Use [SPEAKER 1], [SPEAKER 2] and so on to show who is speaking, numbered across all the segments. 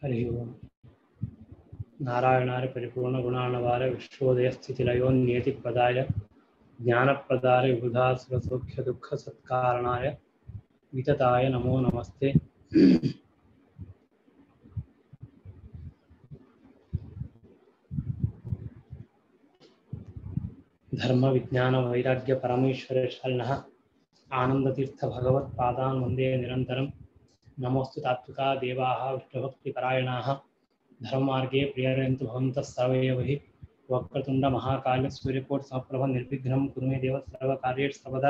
[SPEAKER 1] ಹರಿ ಓಂ ನಾರಾಯಣಾರ್ಯ ಪರಿಪೂರ್ಣ ಗುಣಾಣವಾರ ವಿಶ್ವೋದಯ ಸ್ಥಿತಿಲಯೋ ನಿಯತಿ ಪ್ರದಾಯ ಜ್ಞಾನಪ್ರದಾಯ ವಿಬುಧಾಸುರ ಸೌಖ್ಯ ದುಃಖ ಸತ್ಕಾರಣಾಯ ವಿತತಾಯ ನಮೋ ನಮಸ್ತೆ ಧರ್ಮ ವಿಜ್ಞಾನ ವೈರಾಗ್ಯ ಪರಮೇಶ್ವರ ಶರಣಃ ಆನಂದತೀರ್ಥ ಭಗವತ್ಪಾದಾನ್ ವಂದೇ ನಿರಂತರಂ ನಮೋಸ್ತು ತಾತ್ವಿಕಾ ದೇವಾः ವಿಷ್ಣುಭಕ್ತಿಪರಾಯಣಾः ಧರ್ಮಾರ್ಗೆ ಪ್ರಿಯರಂತು ಭವಂತಃ ಸರ್ವೇ हि ವಕ್ರತುಂಡ ಮಹಾಕಾಲ ಸೂರ್ಯಕೋಟ್ ಸಮಪ್ರಭ ನಿರ್ವಿಘ್ನಂ ಕುರು ಮೇ ದೇವ ಸರ್ವಕಾರ್ಯೇಷು ಸರ್ವದಾ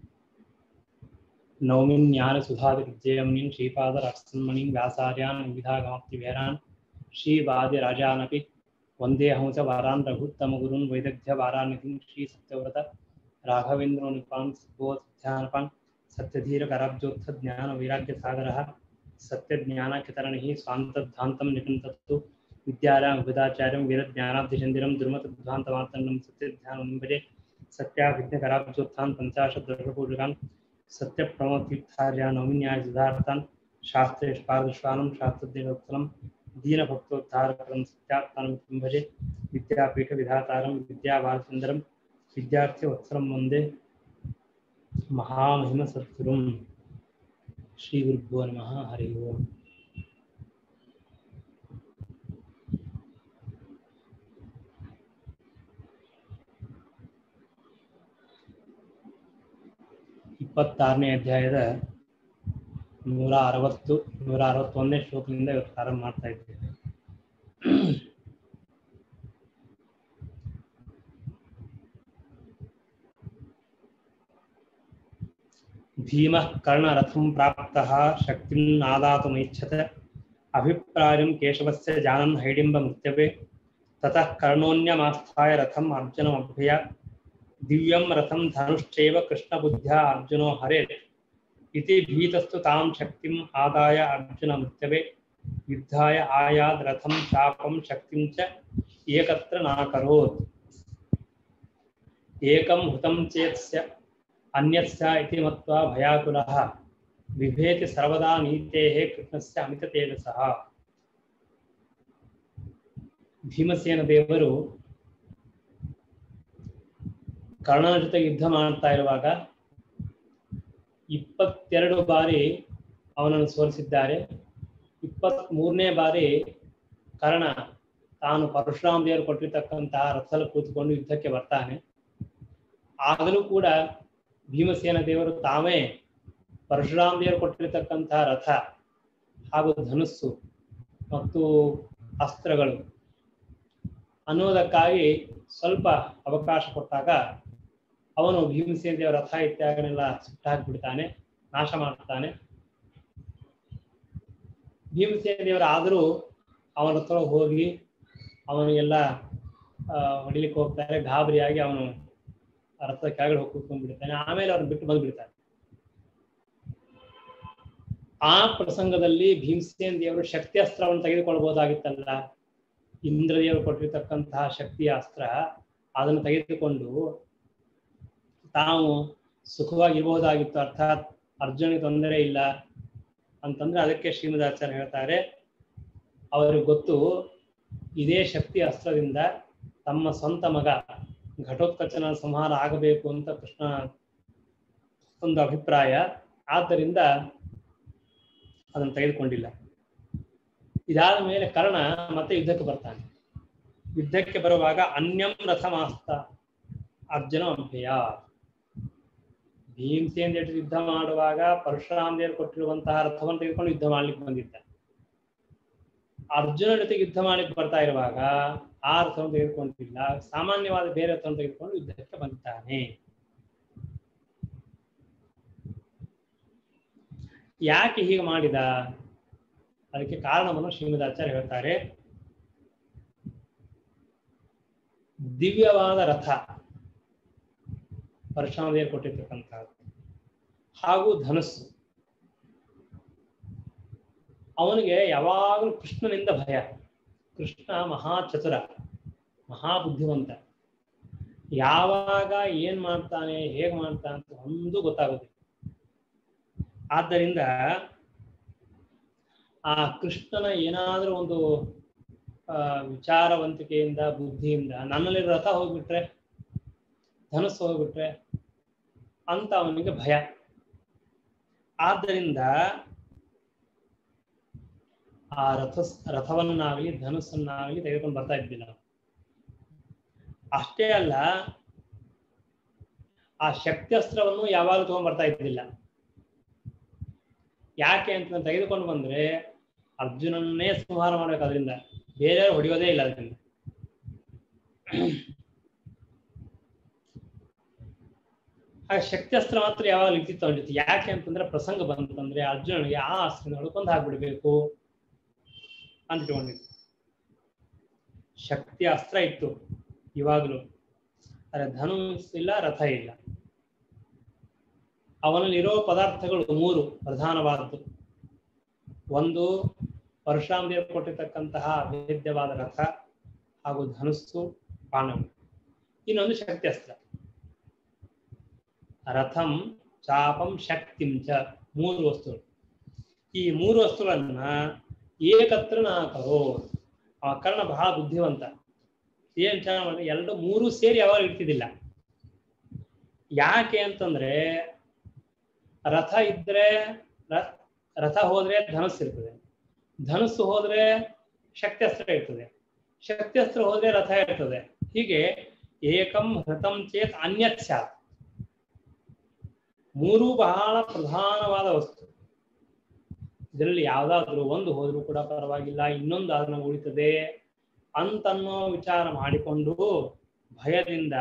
[SPEAKER 1] ನೌಮಿನ್ ಜ್ಞಾನ ಸುಧಾದಿ ವಿದ್ಯೆಯಮ್ನಿನ್ ಶ್ರೀಪಾದ ರಕ್ಷನ್ಮಣಿಂ ವ್ಯಾಸಾರ್ಯಾನ್ ವಿವಿಧಾಗಮಪ್ತಿಭೇರಾನ್ ಶ್ರೀವಾದಿರಾಜಾನಪಿ ವಂದೇ ಹಂಸ ವಾರಾನ್ ರಘುತ್ತಮ ಗುರುನ್ ವೈದಗ್ಧ್ಯ ವಾರಾನಿಧಿಂ ಶ್ರೀ ಸತ್ಯವ್ರತ ರಾಘವೇಂದ್ರ ನಿಪಾನ್ ಸಿದ್ಧೋ ಸತ್ಯಾನಪಾನ್ ಸತ್ಯಧೀರ ಕರಾಬ್ಜೋತ್ಥ ಜ್ಞಾನ ವೈರಾಗ್ಯ ಸಾಗರಃ ಸತ್ಯ ಜ್ಞಾನ ಕಿತರಣಿ ಸ್ವಾಂತಧ್ವಾಂತಂ ನಿಕಂತತ್ತು ವಿದ್ಯಾರಾಂ ವಿದಾಚಾರ್ಯಂ ವೀರಜ್ಞಾನಾಬ್ಧಿಚಂದಿರಂ ದುರ್ಮತಧ್ವಾಂತಮಾತಂಡಂ ಸತ್ಯಧ್ಯಾನಂ ಭಜೆ ಸತ್ಯಾಭಿಜ್ಞ ಕರಾಬ್ಜೋತ್ಥಾನ್ ಪಂಚಾಶತ್ ದರ್ಶಪೂಜಕಾನ್ ಸತ್ಯ ಪ್ರಮತೀರ್ಥಾರ್ಯ ನೌಮಿನ್ಯಾಯ ಸುಧಾರ್ಥಾನ್ ಶಾಸ್ತ್ರೇಶ್ ಪಾರದಶ್ವಾನಂ ಶಾಸ್ತ್ರದೇವೋತ್ತರಂ ದೀನಭಕ್ತೋದ್ಧಾರಕರಂ ಸತ್ಯಾತ್ಮಾನಂ ಭಜೆ ವಿದ್ಯಾಪೀಠ ವಿಧಾತಾರಂ ವಿದ್ಯಾಬಾಲಚಂದ್ರಂ ವಿದ್ಯಾರ್ಥಿ ವತ್ಸರಂ ವಂದೇ ಮಹಾಮಹಿಮ ಸದ್ಗುರುಂ ಶ್ರೀ ಗುರುಭ್ಯೋ ನಮಃ ಹರಿ ಓಂ ಇಪ್ಪತ್ತಾರನೇ ಅಧ್ಯಾಯದ ನೂರ ಅರವತ್ತು ನೂರ ಅರವತ್ತೊಂದನೇ ಶ್ಲೋಕದಿಂದ ಇವತ್ತು ಪ್ರಾರಂಭ ಮಾಡ್ತಾ ಇದ್ದೇವೆ ಭೀಮ ಕರ್ಣರಥಂ ಪ್ರಾಪ್ತಃ ಶಕ್ತಿಂ ನಾದಾತುಮೈಚ್ಛತ ಅಭಿಪ್ರಾಯಂ ಕೇಶವಸ್ಯ ಜಾನನ್ ಹೈಡಿಂಬ ಮೃತ್ಯವೆ ತತಃ ಕರ್ಣೋನ್ಯಮಾಸ್ಥಾಯ ರಥಂ ಅರ್ಜುನಮಭ್ಯಯ ದಿವ್ಯಂ ರಥಂ ಧನುಶ್ಚೈವ ಕೃಷ್ಣಬುದ್ಧ್ಯ ಅರ್ಜುನೋ ಹರೇ ಇತಿ ಭೀತಸ್ತು ತಾಂ ಶಕ್ತಿಂ ಆದಾಯ ಅರ್ಜುನ ಮೃತ್ಯವೆ ಯುದ್ಧಾಯ ಆಯಾದ್ ರಥಂ ಚಾಪಂ ಶಕ್ತಿಂ ಚ ಏಕತ್ರ ನಾಕರೋತ್ ಏಕಂ ಹುತಂ ಚೇತ್ಸ್ಯ ಅನ್ಯಸ್ಯ ಇತಿ ಮತ್ವಾ ಭಯಾಕುಲಃ ಬಿಭೇತಿ ಸರ್ವದಾ ನೀತೇಃ ಕೃಷ್ಣಸ್ಯ ಅಮಿತ ತೇಜಸಃ ಭೀಮಸೇನ ದೇವರು ಕರ್ಣನ ಜೊತೆ ಯುದ್ಧ ಮಾಡ್ತಾ ಇರುವಾಗ ಇಪ್ಪತ್ತೆರಡು ಬಾರಿ ಅವನನ್ನು ಸೋಲಿಸಿದ್ದಾರೆ ಇಪ್ಪತ್ತ್ ಮೂರನೇ ಬಾರಿ ಕರ್ಣ ತಾನು ಪರಶುರಾಮ ದೇವರು ಕೊಟ್ಟಿರ್ತಕ್ಕಂತಹ ರಥದಲ್ಲಿ ಕೂತ್ಕೊಂಡು ಯುದ್ಧಕ್ಕೆ ಬರ್ತಾನೆ ಆಗಲೂ ಕೂಡ ಭೀಮಸೇನ ದೇವರು ತಾವೇ ಪರಶುರಾಮ ದೇವರು ಕೊಟ್ಟಿರ್ತಕ್ಕಂತಹ ರಥ ಹಾಗೂ ಧನುಸ್ಸು ಮತ್ತು ಅಸ್ತ್ರಗಳು ಅನ್ನೋದಕ್ಕಾಗಿ ಸ್ವಲ್ಪ ಅವಕಾಶ ಕೊಟ್ಟಾಗ ಅವನು ಭೀಮಸೇನ ದೇವರ ರಥ ಇತ್ಯಾಗನೆಲ್ಲ ಸುಟ್ಟು ಹಾಕಿಬಿಡ್ತಾನೆ ನಾಶ ಮಾಡ್ತಾನೆ ಭೀಮಸೇನ ದೇವರ ಆದರೂ ಅವನ ಹತ್ರ ಹೋಗಿ ಅವನಿಗೆಲ್ಲ ಹೊಡಿಲಿಕ್ಕೆ ಹೋಗ್ತಾರೆ ಗಾಬರಿಯಾಗಿ ಅವನು ರಥದ ಕೆಳಗಡೆ ಹೋಗಿ ಕೂತ್ಕೊಂಡ್ಬಿಡ್ತಾನೆ ಆಮೇಲೆ ಅವ್ರನ್ನ ಬಿಟ್ಟು ಬಂದ್ಬಿಡ್ತಾನೆ ಆ ಪ್ರಸಂಗದಲ್ಲಿ ಭೀಮಸೇನ ದೇವರು ಶಕ್ತಿ ಅಸ್ತ್ರವನ್ನು ತೆಗೆದುಕೊಳ್ಬಹುದಾಗಿತ್ತಲ್ಲ ಇಂದ್ರದೇವರು ಕೊಟ್ಟಿರ್ತಕ್ಕಂತಹ ಶಕ್ತಿಯ ಅಸ್ತ್ರ ಅದನ್ನು ತೆಗೆದುಕೊಂಡು ತಾವು ಸುಖವಾಗಿರ್ಬಹುದಾಗಿತ್ತು ಅರ್ಥಾತ್ ಅರ್ಜುನಿಗೆ ತೊಂದರೆ ಇಲ್ಲ ಅಂತಂದ್ರೆ ಅದಕ್ಕೆ ಶ್ರೀಮದಾಚಾರ್ಯ ಹೇಳ್ತಾರೆ ಅವರಿಗೆ ಗೊತ್ತು ಇದೇ ಶಕ್ತಿ ಅಸ್ತ್ರದಿಂದ ತಮ್ಮ ಸ್ವಂತ ಮಗ ಘಟೋತ್ಕಚನ ಸಂಹಾರ ಆಗಬೇಕು ಅಂತ ಕೃಷ್ಣ ಒಂದು ಅಭಿಪ್ರಾಯ ಆದ್ದರಿಂದ ಅದನ್ನು ತೆಗೆದುಕೊಂಡಿಲ್ಲ ಇದಾದ ಮೇಲೆ ಕರ್ಣ ಮತ್ತೆ ಯುದ್ಧಕ್ಕೆ ಬರ್ತಾನೆ ಯುದ್ಧಕ್ಕೆ ಬರುವಾಗ ಅನ್ಯಂ ರಥಮಾಸ್ತ ಅರ್ಜುನ ಅಂಭೆಯ ಭೀಮಸೇನ ಜೊತೆ ಯುದ್ಧ ಮಾಡುವಾಗ ಪರಶುರಾಮ ದೇವರು ಕೊಟ್ಟಿರುವಂತಹ ರಥವನ್ನು ತೆಗೆದುಕೊಂಡು ಯುದ್ಧ ಮಾಡ್ಲಿಕ್ಕೆ ಬಂದಿದ್ದ ಅರ್ಜುನ ಜೊತೆಗೆ ಯುದ್ಧ ಮಾಡ್ಲಿಕ್ಕೆ ಬರ್ತಾ ಇರುವಾಗ ಆ ರಥವನ್ನು ತೆಗೆದುಕೊಂಡಿಲ್ಲ ಸಾಮಾನ್ಯವಾದ ಬೇರೆ ರಥವನ್ನು ತೆಗೆದುಕೊಂಡು ಯುದ್ಧಕ್ಕೆ ಬಂದಿದ್ದಾನೆ ಯಾಕೆ ಹೀಗೆ ಮಾಡಿದ ಅದಕ್ಕೆ ಕಾರಣವನ್ನು ಶ್ರೀಮದಾಚಾರ್ಯ ಹೇಳ್ತಾರೆ ದಿವ್ಯವಾದ ರಥ ಪರಶುರಾಮದೇವರು ಕೊಟ್ಟಿರ್ತಕ್ಕಂಥದ್ದು ಹಾಗೂ ಧನುಸ್ಸು ಅವನಿಗೆ ಯಾವಾಗಲೂ ಕೃಷ್ಣನಿಂದ ಭಯ ಕೃಷ್ಣ ಮಹಾ ಚತುರ ಮಹಾಬುದ್ಧಿವಂತ ಯಾವಾಗ ಏನ್ ಮಾಡ್ತಾನೆ ಹೇಗ್ ಮಾಡ್ತಾನೆ ಅಂತ ಒಂದು ಗೊತ್ತಾಗೋದಿಲ್ಲ ಆದ್ದರಿಂದ ಆ ಕೃಷ್ಣನ ಏನಾದ್ರೂ ಒಂದು ಆ, ವಿಚಾರವಂತಿಕೆಯಿಂದ ಬುದ್ಧಿಯಿಂದ ನನ್ನಲ್ಲಿ ರಥ ಹೋಗ್ಬಿಟ್ರೆ ಧನುಸ್ಸು ಹೋಗ್ಬಿಟ್ರೆ ಅಂತ ಅವನಿಗೆ ಭಯ ಆದ್ದರಿಂದ ಆ ರಥ ರಥವನ್ನಾಗಲಿ ಧನುಸ್ಸನ್ನಾಗಲಿ ತೆಗೆದುಕೊಂಡು ಬರ್ತಾ ಇದ್ದಿಲ್ಲ ಅಷ್ಟೇ ಅಲ್ಲ ಆ ಶಕ್ತ್ಯಸ್ತ್ರವನ್ನು ಯಾವಾಗಲೂ ತಗೊಂಡ್ ಬರ್ತಾ ಇದ್ದಿಲ್ಲ ಯಾಕೆ ಅಂತ ತೆಗೆದುಕೊಂಡು ಬಂದ್ರೆ ಅರ್ಜುನನ್ನೇ ಸಂಹಾರ ಮಾಡ್ಬೇಕು ಅದರಿಂದ ಬೇರೆಯವರು ಹೊಡೆಯೋದೇ ಇಲ್ಲ ಅದರಿಂದ ಆ ಶಕ್ತ್ಯಸ್ತ್ರ ಮಾತ್ರ ಯಾವಾಗ ಇರ್ತಿತ್ತು ಅವನ ಜೊತೆ ಯಾಕೆ ಅಂತಂದ್ರೆ ಪ್ರಸಂಗ ಬಂತಂದ್ರೆ ಅರ್ಜುನನಿಗೆ ಆ ಅಸ್ತ್ರಗಳು ಕೊಂದು ಹಾಕ್ಬಿಡ್ಬೇಕು ಅಂತ ಇಟ್ಕೊಂಡಿತ್ತು ಶಕ್ತಿ ಅಸ್ತ್ರ ಇತ್ತು ಇವಾಗಲೂ ಆದರೆ ಧನುಸ್ ಇಲ್ಲ ರಥ ಇಲ್ಲ ಅವನಲ್ಲಿರೋ ಪದಾರ್ಥಗಳು ಮೂರು ಪ್ರಧಾನವಾದದ್ದು ಒಂದು ಪರಶುರಾಮದೇವರು ಕೊಟ್ಟಿರ್ತಕ್ಕಂತಹ ಅಭೇದ್ಯವಾದ ರಥ ಹಾಗೂ ಧನುಸ್ಸು ಬಾಣಗಳು ಇನ್ನೊಂದು ಶಕ್ತಿ ಅಸ್ತ್ರ ರಥಂ ಚಾಪಂ ಶಕ್ತಿಂ ಚ ಮೂರು ವಸ್ತುಗಳು ಈ ಮೂರು ವಸ್ತುಗಳನ್ನ ಏಕತ್ರ ನಾಕರೋ ಆ ಕರ್ಣ ಬಹಳ ಬುದ್ಧಿವಂತ ಏನ್ ಚೆನ್ನಾಗಿ ಮಾಡಿ ಎರಡು ಮೂರು ಸೇರಿ ಯಾವಾಗ ಇರ್ತಿದ್ದಿಲ್ಲ ಯಾಕೆ ಅಂತಂದ್ರೆ ರಥ ಇದ್ರೆ ರ- ರಥ ಹೋದ್ರೆ ಧನುಸ್ಸು ಇರ್ತದೆ ಧನುಸ್ಸು ಹೋದ್ರೆ ಶಕ್ತ್ಯಸ್ತ್ರ ಇರ್ತದೆ ಶಕ್ತ್ಯಸ್ತ್ರ ಹೋದ್ರೆ ರಥ ಇರ್ತದೆ ಹೀಗೆ ಏಕಂ ಹೃತಂ ಚೇತ್ ಅನ್ಯತ್ ಸ್ಯಾತ್ ಮೂರು ಬಹಳ ಪ್ರಧಾನವಾದ ವಸ್ತು ಇದರಲ್ಲಿ ಯಾವ್ದಾದ್ರು ಒಂದು ಹೋದ್ರೂ ಕೂಡ ಪರವಾಗಿಲ್ಲ ಇನ್ನೊಂದು ಅದನ್ನ ಉಳಿತದೆ ಅಂತನ್ನೋ ವಿಚಾರ ಮಾಡಿಕೊಂಡು ಭಯದಿಂದ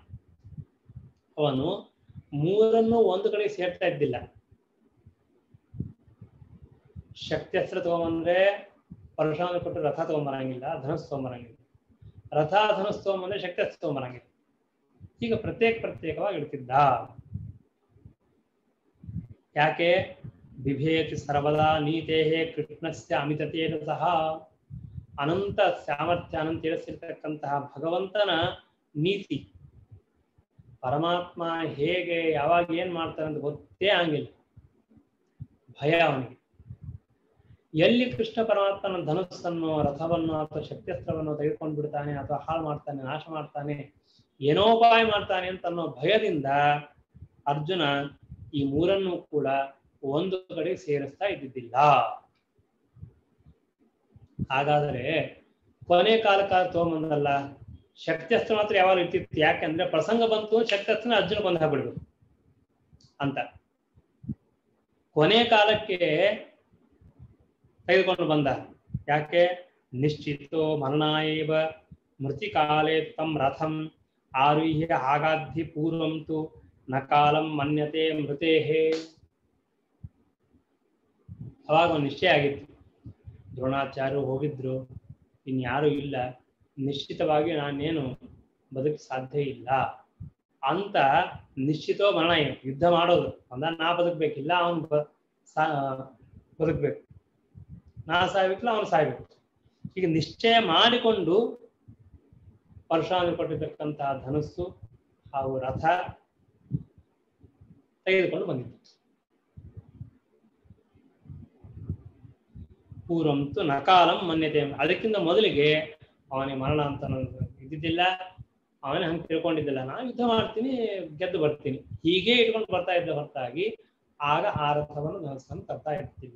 [SPEAKER 1] ಅವನು ಮೂರನ್ನು ಒಂದು ಕಡೆ ಸೇರ್ತಾ ಇದ್ದಿಲ್ಲ ಶಕ್ತ್ಯಸ್ತ್ರ ತಗೊಂಬಂದ್ರೆ ಪರಶುರಾಮ ಕೊಟ್ಟು ರಥ ತಗೊಂಬರಂಗಿಲ್ಲ ಧನುಸ್ ತಗೊಂಬರಂಗಿಲ್ಲ ರಥ ಧನುಸ್ ತಗೊಂಬಂದ್ರೆ ಶಕ್ತ್ಯಸ್ತ್ರ ತಗೊಂಬರಂಗಿಲ್ಲ ಈಗ ಪ್ರತ್ಯೇಕ ಪ್ರತ್ಯೇಕವಾಗಿ ಇಡ್ತಿದ್ದ ಯಾಕೆ ಬಿಭೇತಿ ಸರ್ವದಾ ನೀತೇ ಕೃಷ್ಣಸ್ಯ ಅಮಿತತೇನ ಸಹ ಅನಂತ ಸಾಮರ್ಥ್ಯ ಅನಂತ ತಿಳಿಸಿರ್ತಕ್ಕಂತಹ ಭಗವಂತನ ನೀತಿ ಪರಮಾತ್ಮ ಹೇಗೆ ಯಾವಾಗ ಏನ್ ಮಾಡ್ತಾನೆ ಅಂತ ಗೊತ್ತೇ ಆಗಿಲ್ಲ ಭಯ ಅವನಿಗೆ ಎಲ್ಲಿ ಕೃಷ್ಣ ಪರಮಾತ್ಮನ ಧನುಸ್ಸನ್ನು ರಥವನ್ನು ಅಥವಾ ಶಕ್ತಿಯಸ್ತ್ರವನ್ನು ತೆಗೆದುಕೊಂಡು ಬಿಡ್ತಾನೆ ಅಥವಾ ಹಾಳು ಮಾಡ್ತಾನೆ ನಾಶ ಮಾಡ್ತಾನೆ ಏನೋಪಾಯ ಮಾಡ್ತಾನೆ ಅಂತ ಅನ್ನೋ ಭಯದಿಂದ ಅರ್ಜುನ ಈ ಮೂರನ್ನು ಕೂಡ ಒಂದು ಕಡೆ ಸೇರಿಸ್ತಾ ಇದ್ದಿದ್ದಿಲ್ಲ ಹಾಗಾದರೆ ಕೊನೆ ಕಾಲಕ್ಕೆ ತಗೊಂಬಂದಲ್ಲ ಶಕ್ತಿಯಸ್ತ್ರ ಮಾತ್ರ ಯಾವಾಗ ಇರ್ತಿತ್ತು ಯಾಕೆಂದ್ರೆ ಪ್ರಸಂಗ ಬಂತು ಶಕ್ತಿಯಸ್ತ್ರ ಅರ್ಜುನ ಬಂದು ಹಾಕ್ಬಿಡ್ಬೇಕು ಅಂತ ಕೊನೆ ಕಾಲಕ್ಕೆ ತೆಗೆದುಕೊಂಡು ಬಂದ ಯಾಕೆ ನಿಶ್ಚಿತೋ ಮರಣಾಯೇವ ಮೃತಿಕಾಲೇ ತಂ ರಥಂ ಆರುಹ್ಯ ಆಗಾಧಿ ಪೂರ್ವಂ ತು ನ ಕಾಲಂ ಮನ್ಯತೆ ಮೃತೇಹೇ ಅವಾಗ ಒಂದು ನಿಶ್ಚಯ ಆಗಿತ್ತು ದ್ರೋಣಾಚಾರ್ಯರು ಹೋಗಿದ್ರು ಇನ್ಯಾರು ಇಲ್ಲ ನಿಶ್ಚಿತವಾಗಿ ನಾನೇನು ಬದುಕ ಸಾಧ್ಯ ಇಲ್ಲ ಅಂತ ನಿಶ್ಚಿತೋ ಮರಣ ಏನು ಯುದ್ಧ ಮಾಡೋದು ಒಂದ ನಾ ಬದುಕ್ಬೇಕಿಲ್ಲ ಅವನು ಬದುಕ್ಬೇಕು ನಾ ಸಾಯ್ಬೇಕಿಲ್ಲ ಅವನು ಸಾಯ್ಬೇಕು ಈಗ ನಿಶ್ಚಯ ಮಾಡಿಕೊಂಡು ಪರಶುರಾಮ ಕೊಟ್ಟಿರ್ತಕ್ಕಂತಹ ಧನುಸ್ಸು ಹಾಗೂ ರಥ ತೆಗೆದುಕೊಂಡು ಬಂದಿತ್ತು ಪೂರ್ವಂತು ನಕಾಲಂ ಮನ್ಯತೆ ಅದಕ್ಕಿಂತ ಮೊದಲಿಗೆ ಅವನಿಗೆ ಮರಣ ಅಂತ ಅನ್ನೋದು ಇದ್ದಿದ್ದಿಲ್ಲ ಅವನೇ ಹಂಗೆ ತಿಳ್ಕೊಂಡಿದ್ದಿಲ್ಲ ನಾನು ಯುದ್ಧ ಮಾಡ್ತೀನಿ ಗೆದ್ದು ಬರ್ತೀನಿ ಹೀಗೆ ಇಟ್ಕೊಂಡು ಬರ್ತಾ ಇದ್ದ ಹೊರತಾಗಿ ಆಗ ಆ ರಥವನ್ನು ಧನಸ್ಸನ್ನು ತರ್ತಾ ಇರ್ತಿಲ್ಲ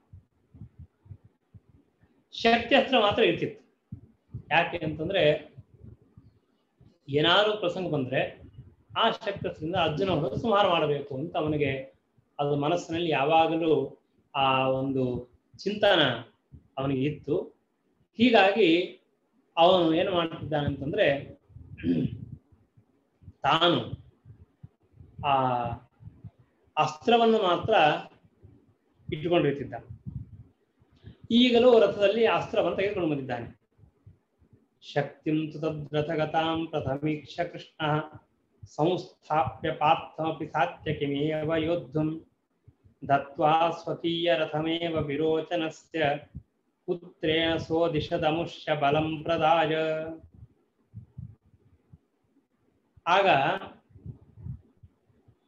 [SPEAKER 1] ಶಕ್ತಿಯಸ್ತ್ರ ಮಾತ್ರ ಇರ್ತಿತ್ತು ಯಾಕೆ ಅಂತಂದ್ರೆ ಏನಾದ್ರು ಪ್ರಸಂಗ ಬಂದ್ರೆ ಆ ಶಕ್ತಿಯಸ್ತ್ರದಿಂದ ಅರ್ಜುನವನ್ನು ಸಂಹಾರ ಮಾಡಬೇಕು ಅಂತ ಅವನಿಗೆ ಅದು ಮನಸ್ಸಿನಲ್ಲಿ ಯಾವಾಗಲೂ ಆ ಒಂದು ಚಿಂತನ ಅವನಿಗೆ ಇತ್ತು ಹೀಗಾಗಿ ಅವನು ಏನು ಮಾಡ್ತಿದ್ದಾನೆ ಅಂತಂದ್ರೆ ತಾನು ಆ ಅಸ್ತ್ರವನ್ನು ಮಾತ್ರ ಇಟ್ಟುಕೊಂಡಿರ್ತಿದ್ದ ಈಗಲೂ ರಥದಲ್ಲಿ ಅಸ್ತ್ರವನ್ನು ತೆಗೆದುಕೊಂಡು ಬಂದಿದ್ದಾನೆ ಶಕ್ತಿಂ ತು ತದ್ರಥಗತಾಂ ಪ್ರಥಮೀಕ್ಷ ಕೃಷ್ಣ ಸಂಸ್ಥಾಪ್ಯ ಪಾರ್ಥಮಪಿ ಸಾತ್ಯಕಿಮೇವ ಯೋದ್ಧುಂ ದತ್ವಾ ಸ್ವಕೀಯ ರಥಮೇವ ವಿರೋಚನಸ್ಯ ಪುತ್ರೇಣ ಸೋದಿಶದಮುಷ್ಯ ಬಲಂ ಪ್ರದಾಯ ಆಗ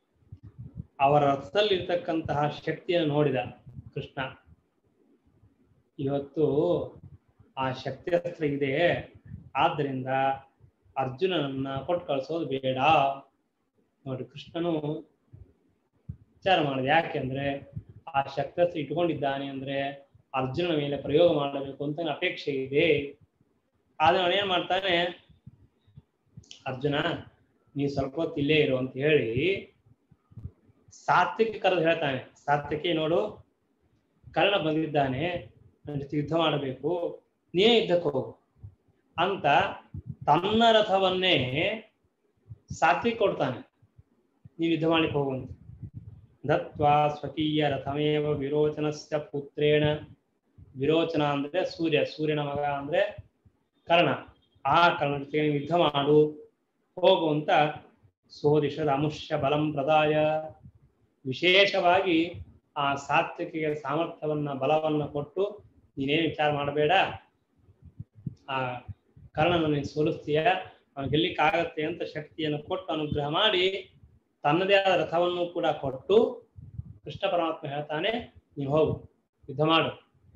[SPEAKER 1] ಅವರ ರಥದಲ್ಲಿರ್ತಕ್ಕಂತಹ ಶಕ್ತಿಯನ್ನು ನೋಡಿದ ಕೃಷ್ಣ ಇವತ್ತು ಆ ಶಕ್ತಿ ಅಸ್ತ್ರ ಇದೆ ಆದ್ದರಿಂದ ಅರ್ಜುನನನ್ನ ಕೊಟ್ಟು ಕಳಿಸೋದು ಬೇಡ ನೋಡಿ ಕೃಷ್ಣನು ವಿಚಾರ ಮಾಡಿದೆ ಯಾಕೆಂದ್ರೆ ಆ ಶಕ್ತಸ್ತ್ರ ಇಟ್ಕೊಂಡಿದ್ದಾನೆ ಅಂದ್ರೆ ಅರ್ಜುನನ ಮೇಲೆ ಪ್ರಯೋಗ ಮಾಡಬೇಕು ಅಂತ ಅಪೇಕ್ಷೆ ಇದೆ ಆದ್ರೆ ಅವನೇನ್ ಮಾಡ್ತಾನೆ ಅರ್ಜುನ ನೀವು ಸ್ವಲ್ಪ ಹೊತ್ತು ಇಲ್ಲೇ ಇರು ಅಂತ ಹೇಳಿ ಸಾತ್ವಿಕ ಕರೆದು ಹೇಳ್ತಾನೆ ಸಾತ್ವಿಕೆ ನೋಡು ಕರ್ಣ ಬಂದಿದ್ದಾನೆ ನನ್ನ ಜೊತೆ ಯುದ್ಧ ಮಾಡಬೇಕು ನೀನೇ ಯುದ್ಧಕ್ಕೆ ಹೋಗು ಅಂತ ತನ್ನ ರಥವನ್ನೇ ಸಾತ್ವಿಕ್ ಕೊಡ್ತಾನೆ ನೀವು ಯುದ್ಧ ಮಾಡ್ಲಿಕ್ಕೆ ಹೋಗುವಂತ ದತ್ವಾ ಸ್ವಕೀಯ ರಥಮೇವ ವಿರೋಚನಸ್ಯ ಪುತ್ರೇಣ ವಿರೋಚನ ಅಂದ್ರೆ ಸೂರ್ಯ ಸೂರ್ಯನ ಮಗ ಅಂದ್ರೆ ಕರ್ಣ ಆ ಕರ್ಣ ಜೊತೆಗೆ ನೀವು ಯುದ್ಧ ಮಾಡು ಹೋಗು ಅಂತ ಸೋದಿಶದ ಅಮುಷ್ಯ ಬಲಂ ಪ್ರದಾಯ ವಿಶೇಷವಾಗಿ ಆ ಸಾತ್ವಿಕಿಗೆ ಸಾಮರ್ಥ್ಯವನ್ನ ಬಲವನ್ನ ಕೊಟ್ಟು ನೀನೇನು ವಿಚಾರ ಮಾಡಬೇಡ ಆ ಕರ್ಣನ ನೀನು ಸೋಲಿಸ್ತೀಯ ಅವನು ಗೆಲ್ಲಿಕ್ಕಾಗತ್ತೆ ಅಂತ ಶಕ್ತಿಯನ್ನು ಕೊಟ್ಟು ಅನುಗ್ರಹ ಮಾಡಿ ತನ್ನದೇ ಆದ ರಥವನ್ನು ಕೂಡ ಕೊಟ್ಟು ಕೃಷ್ಣ ಪರಮಾತ್ಮ ಹೇಳ್ತಾನೆ ನೀನು ಹೋಗು ಯುದ್ಧ ಮಾಡು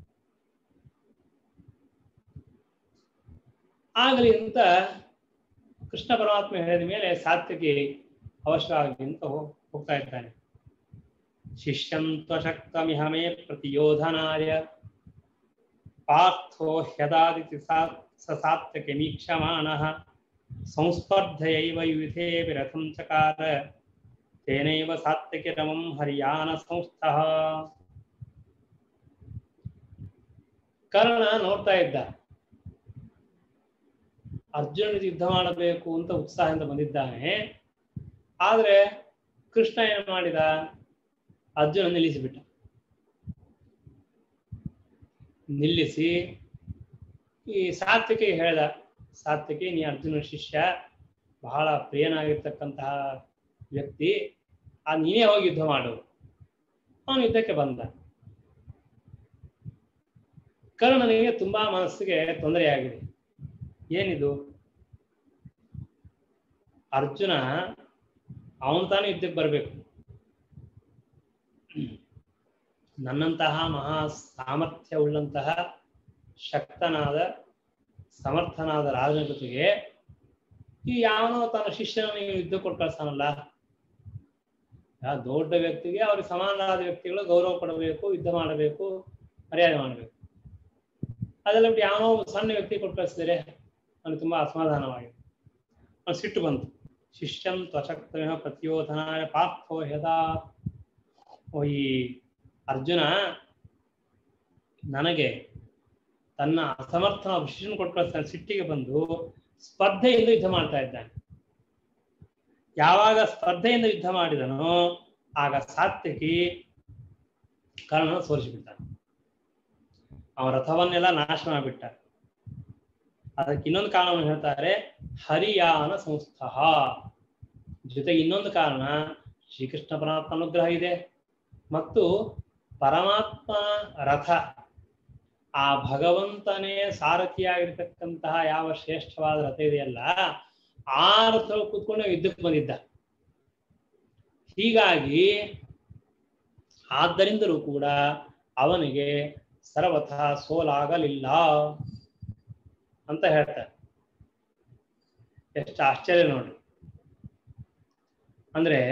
[SPEAKER 1] ಆಗಲಿ ಅಂತ ಕೃಷ್ಣ ಪರಮಾತ್ಮ ಹೇಳಿದ ಮೇಲೆ ಸಾತ್ವಿಕಿ ಅವಶ್ಯವಾಗಿ ಅಂತ ಹೋ- ಹೋಗ್ತಾ ಇದ್ದಾನೆ ಶಿಷ್ಯಂ ತ್ವಶಕ್ತಮಿಹ ಮೇ ಪ್ರತಿಯೋಧನಾಯ ಪಾರ್ಥೋ ಹ್ಯದಾದಿತಿ ಸಾ- ಸ ಸಾತ್ವಿಕೆ ಮೀಕ್ಷಮಾಣಃ ಸಂಸ್ಪರ್ಧಯೈವ ಯುಧೇ ವಿರಥಂ ಚಕಾರ ತೇನೈವ ಸಾತ್ವಿಕೆ ರಮಂ ಹರಿಯಾನ ಸಂಸ್ಥಃ ಕರ್ಣ ನೋಡ್ತಾ ಇದ್ದ ಅರ್ಜುನ ಯುದ್ಧ ಮಾಡಬೇಕು ಅಂತ ಉತ್ಸಾಹದಿಂದ ಬಂದಿದ್ದಾನೆ ಆದ್ರೆ ಕೃಷ್ಣ ಏನು ಮಾಡಿದ ಅರ್ಜುನ ನಿಲ್ಲಿಸಿಬಿಟ್ಟ ನಿಲ್ಲಿಸಿ ಈ ಸಾತ್ವಿಕೆ ಹೇಳ್ದ ಸಾತ್ವಿಕೆ ನೀ ಅರ್ಜುನ ಶಿಷ್ಯ ಬಹಳ ಪ್ರಿಯನಾಗಿರ್ತಕ್ಕಂತಹ ವ್ಯಕ್ತಿ ಆ ನೀನೇ ಹೋಗಿ ಯುದ್ಧ ಮಾಡು ಅವನು ಯುದ್ಧಕ್ಕೆ ಬಂದ ಕರ್ಣನಿಗೆ ತುಂಬಾ ಮನಸ್ಸಿಗೆ ತೊಂದರೆಯಾಗಿದೆ ಏನಿದು ಅರ್ಜುನ ಅವನು ತಾನೇ ಯುದ್ಧಕ್ಕೆ ಬರಬೇಕು ನನ್ನಂತಹ ಮಹಾ ಸಾಮರ್ಥ್ಯವುಳ್ಳಂತಹ ಶಕ್ತನಾದ ಸಮರ್ಥನಾದ ರಾಜನ ಜೊತೆಗೆ ಈ ಯಾವನೋ ತನ್ನ ಶಿಷ್ಯನಿಗೆ ಯುದ್ಧ ಕೊಟ್ಟು ಕಳ್ಸಾನಲ್ಲ ಆ ದೊಡ್ಡ ವ್ಯಕ್ತಿಗೆ ಅವ್ರಿಗೆ ಸಮಾನರಾದ ವ್ಯಕ್ತಿಗಳು ಗೌರವ ಕೊಡಬೇಕು ಯುದ್ಧ ಮಾಡಬೇಕು ಮರ್ಯಾದೆ ಮಾಡಬೇಕು ಅದೆಲ್ಲ ಬಿಟ್ಟು ಯಾವನೋ ಒಬ್ಬ ಸಣ್ಣ ವ್ಯಕ್ತಿ ಕೊಟ್ಟು ಕಳಿಸಿದರೆ ಅವನಿಗೆ ತುಂಬಾ ಅಸಮಾಧಾನವಾಗಿದೆ ಅವನು ಸಿಟ್ಟು ಬಂತು ಶಿಷ್ಯಂ ತ್ವಶಕ್ತಃ ಪ್ರತಿಯೋಧನಾಯ ಪಾರ್ಥೋ ಯದಾ ಓ ಈ ಅರ್ಜುನ ನನಗೆ ತನ್ನ ಅಸಮರ್ಥನ ಶಿಷ್ಯನ ಕೊಟ್ಟು ಕಳಿಸ್ತಾನೆ ಸಿಟ್ಟಿಗೆ ಬಂದು ಸ್ಪರ್ಧೆಯಿಂದ ಯುದ್ಧ ಮಾಡ್ತಾ ಇದ್ದಾನೆ ಯಾವಾಗ ಸ್ಪರ್ಧೆಯಿಂದ ಯುದ್ಧ ಮಾಡಿದನೋ ಆಗ ಸಾತ್ವಿಕಿ ಕರ್ಣನ ಸೋಲಿಸಿಬಿಟ್ಟಾನೆ ಅವನ ರಥವನ್ನೆಲ್ಲ ನಾಶ ಮಾಡಿಬಿಟ್ಟ ಅದಕ್ಕೆ ಇನ್ನೊಂದು ಕಾರಣವನ್ನು ಹೇಳ್ತಾರೆ ಹರಿಯಾನ ಸಂಸ್ಥಃ ಜೊತೆಗೆ ಇನ್ನೊಂದು ಕಾರಣ ಶ್ರೀಕೃಷ್ಣ ಪರಮಾತ್ಮ ಅನುಗ್ರಹ ಇದೆ ಮತ್ತು ಪರಮಾತ್ಮ ರಥ ಆ ಭಗವಂತನೇ ಸಾರಥಿಯಾಗಿರ್ತಕ್ಕಂತಹ ಯಾವ ಶ್ರೇಷ್ಠವಾದ ರಥ ಇದೆಯಲ್ಲ ಆ ರಥ ಕೂತ್ಕೊಂಡು ಯುದ್ಧಕ್ಕೆ ಬಂದಿದ್ದ ಹೀಗಾಗಿ ಆದ್ದರಿಂದಲೂ ಕೂಡ ಅವನಿಗೆ ಸರ್ವಥ ಸೋಲಾಗಲಿಲ್ಲ ಅಂತ ಹೇಳ್ತಾರೆ ಎಷ್ಟು ಆಶ್ಚರ್ಯ ನೋಡಿ ಅಂದ್ರೆ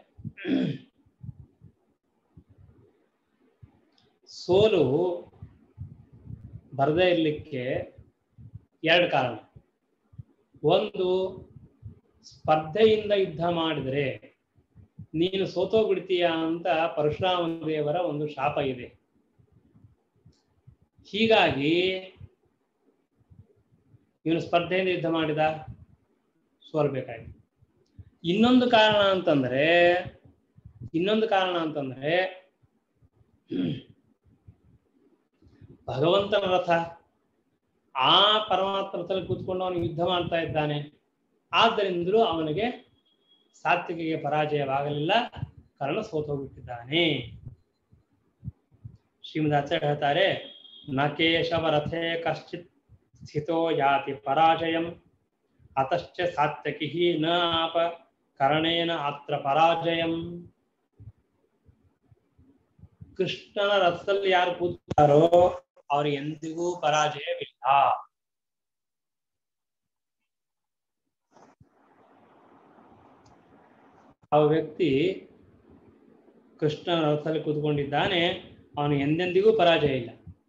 [SPEAKER 1] ಸೋಲು ಬರದೇ ಇರ್ಲಿಕ್ಕೆ ಎರಡು ಕಾರಣ ಒಂದು ಸ್ಪರ್ಧೆಯಿಂದ ಯುದ್ಧ ಮಾಡಿದರೆ ನೀನು ಸೋತೋಗ್ಬಿಡ್ತೀಯ ಅಂತ ಪರಶುರಾಮ ದೇವರ ಒಂದು ಶಾಪ ಇದೆ ಹೀಗಾಗಿ ಇವನು ಸ್ಪರ್ಧೆಯಿಂದ ಯುದ್ಧ ಮಾಡಿದ ಸೋಲ್ಬೇಕಾಗಿ ಇನ್ನೊಂದು ಕಾರಣ ಅಂತಂದ್ರೆ ಇನ್ನೊಂದು ಕಾರಣ ಅಂತಂದ್ರೆ ಭಗವಂತನ ರಥ ಆ ಪರಮಾತ್ಮ ರಥದಲ್ಲಿ ಕೂತ್ಕೊಂಡು ಅವನು ಯುದ್ಧ ಮಾಡ್ತಾ ಇದ್ದಾನೆ ಆದ್ದರಿಂದಲೂ ಅವನಿಗೆ ಸಾತ್ವಿಕೆಗೆ ಪರಾಜಯವಾಗಲಿಲ್ಲ ಕರ್ಣ ಸೋತು ಹೋಗ್ಬಿಟ್ಟಿದ್ದಾನೆ ಶ್ರೀಮದಾಚಾರ್ಯ ಹೇಳ್ತಾರೆ ನ ಕೇಶವ ರಥೇ ಕಶ್ಚಿತ್ ಸ್ಥಿತೋ ಯಾತಿ ಪರಾಜಯಂ ಅತಶ್ಚ ಸಾತ್ಯಕಿ ನ ಆಪ ಕರ್ಣೇನ ಅತ್ರ ಪರಾಜಯಂ ಕೃಷ್ಣನ ರಥದಲ್ಲಿ ಯಾರು ಕೂತಾರೋ ಅವರು ಎಂದಿಗೂ ಪರಾಜಯವಿಲ್ಲ ಆ ವ್ಯಕ್ತಿ ಕೃಷ್ಣನ ರಥದಲ್ಲಿ ಕೂತ್ಕೊಂಡಿದ್ದಾನೆ ಅವನು ಎಂದೆಂದಿಗೂ ಪರಾಜಯ ಇಲ್ಲ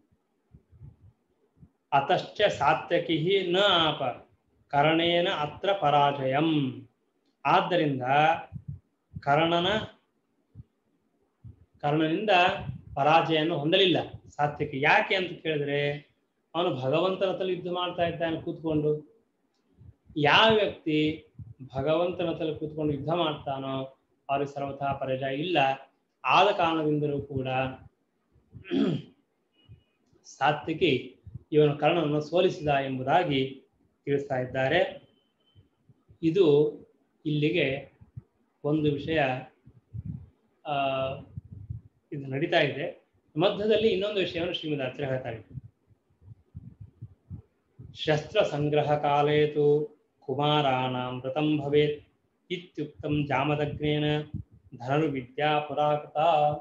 [SPEAKER 1] ಅತಶ್ಚ ಸಾತ್ಯಕಿ ನ ಆಪ ಕರ್ಣೇನ ಅತ್ರ ಪರಾಜಯಂ ಆದ್ದರಿಂದ ಕರ್ಣನ ಕರ್ಣನಿಂದ ಪರಾಜಯನ್ನು ಹೊಂದಲಿಲ್ಲ ಸಾತ್ಯಕಿ ಯಾಕೆ ಅಂತ ಕೇಳಿದ್ರೆ ಅವನು ಭಗವಂತನ ಹತ್ರ ಯುದ್ಧ ಮಾಡ್ತಾ ಇದ್ದಾನೆ ಕೂತ್ಕೊಂಡು ಯಾವ ವ್ಯಕ್ತಿ ಭಗವಂತನ ಹತ್ರ ಕೂತ್ಕೊಂಡು ಯುದ್ಧ ಮಾಡ್ತಾನೋ ಅವ್ರಿಗೆ ಸರ್ವಥಾ ಪರಾಜಯ ಇಲ್ಲ ಆದ ಕಾರಣದಿಂದಲೂ ಕೂಡ ಸಾತ್ವಿಕಿ ಇವನು ಕರ್ಣನನ್ನು ಸೋಲಿಸಿದ ಎಂಬುದಾಗಿ ತಿಳಿಸ್ತಾ ಇದ್ದಾರೆ ಇದು ಇಲ್ಲಿಗೆ ಒಂದು ವಿಷಯ ಆ, ಇದು ನಡೀತಾ ಇದೆ ಮಧ್ಯದಲ್ಲಿ ಇನ್ನೊಂದು ವಿಷಯವನ್ನು ಶ್ರೀಮದ್ ಆಚಾರ್ಯ ಹೇಳ್ತಾ ಇದ್ದಾರೆ ಶಸ್ತ್ರ ಸಂಗ್ರಹ ಕಾಲೇ ತು ಕುಮಾರಾಣಾಂ ವ್ರತಂ ಭವೇತ್ ಇತ್ಯುಕ್ತಂ ಜಾಮದಗ್ನೇನ ಧನುರ್ವಿದ್ಯಾ ಪುರಾಕೃತ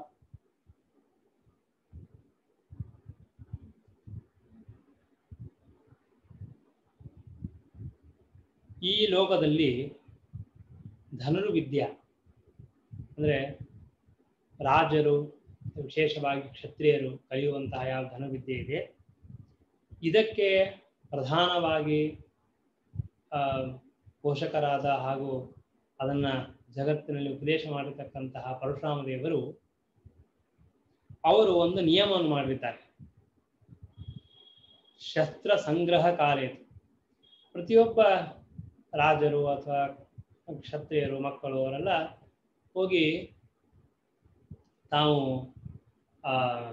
[SPEAKER 1] ಈ ಲೋಕದಲ್ಲಿ ಧನುರ್ವಿದ್ಯಾ ಅಂದರೆ ರಾಜರು ವಿಶೇಷವಾಗಿ ಕ್ಷತ್ರಿಯರು ಕಲಿಯುವಂತಹ ಯಾವ ಧನುರ್ವಿದ್ಯೆ ಇದೆ ಇದಕ್ಕೆ ಪ್ರಧಾನವಾಗಿ ಆ, ಪೋಷಕರಾದ ಹಾಗೂ ಅದನ್ನ ಜಗತ್ತಿನಲ್ಲಿ ಉಪದೇಶ ಮಾಡಿರ್ತಕ್ಕಂತಹ ಪರಶುರಾಮ ದೇವರು ಅವರು ಒಂದು ನಿಯಮವನ್ನು ಮಾಡಿರ್ತಾರೆ ಶಸ್ತ್ರ ಸಂಗ್ರಹ ಕಾಲೇ ಪ್ರತಿಯೊಬ್ಬ ರಾಜರು ಅಥವಾ ಕ್ಷತ್ರಿಯರು ಮಕ್ಕಳು ಅವರೆಲ್ಲ ಹೋಗಿ ತಾವು ಆ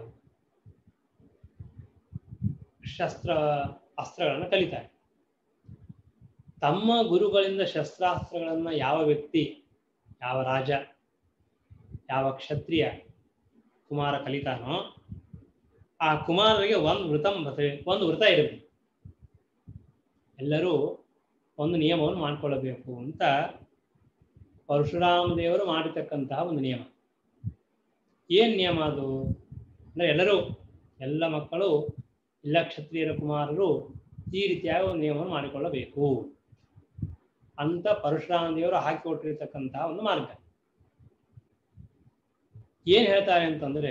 [SPEAKER 1] ಶಸ್ತ್ರ ಅಸ್ತ್ರಗಳನ್ನು ಕಲಿತಾರೆ ತಮ್ಮ ಗುರುಗಳಿಂದ ಶಸ್ತ್ರಾಸ್ತ್ರಗಳನ್ನ ಯಾವ ವ್ಯಕ್ತಿ ಯಾವ ರಾಜ ಯಾವ ಕ್ಷತ್ರಿಯ ಕುಮಾರ ಕಲಿತಾನೋ ಆ ಕುಮಾರರಿಗೆ ಒಂದು ವೃತಂ ಬರ್ತದೆ ಒಂದು ವೃತ ಇರಬೇಕು ಎಲ್ಲರೂ ಒಂದು ನಿಯಮವನ್ನು ಮಾಡಿಕೊಳ್ಳಬೇಕು ಅಂತ ಪರಶುರಾಮ ದೇವರು ಮಾಡಿರ್ತಕ್ಕಂತಹ ಒಂದು ನಿಯಮ ಏನ್ ನಿಯಮ ಅದು ಅಂದ್ರೆ ಎಲ್ಲರೂ ಎಲ್ಲ ಮಕ್ಕಳು ಎಲ್ಲ ಕ್ಷತ್ರಿಯರ ಕುಮಾರರು ಈ ರೀತಿಯಾಗಿ ಒಂದು ನಿಯಮವನ್ನು ಮಾಡಿಕೊಳ್ಳಬೇಕು ಅಂತ ಪರಶುರಾಮ ದೇವರು ಹಾಕಿಕೊಟ್ಟಿರ್ತಕ್ಕಂತಹ ಒಂದು ಮಾರ್ಗ ಏನ್ ಹೇಳ್ತಾರೆ ಅಂತಂದ್ರೆ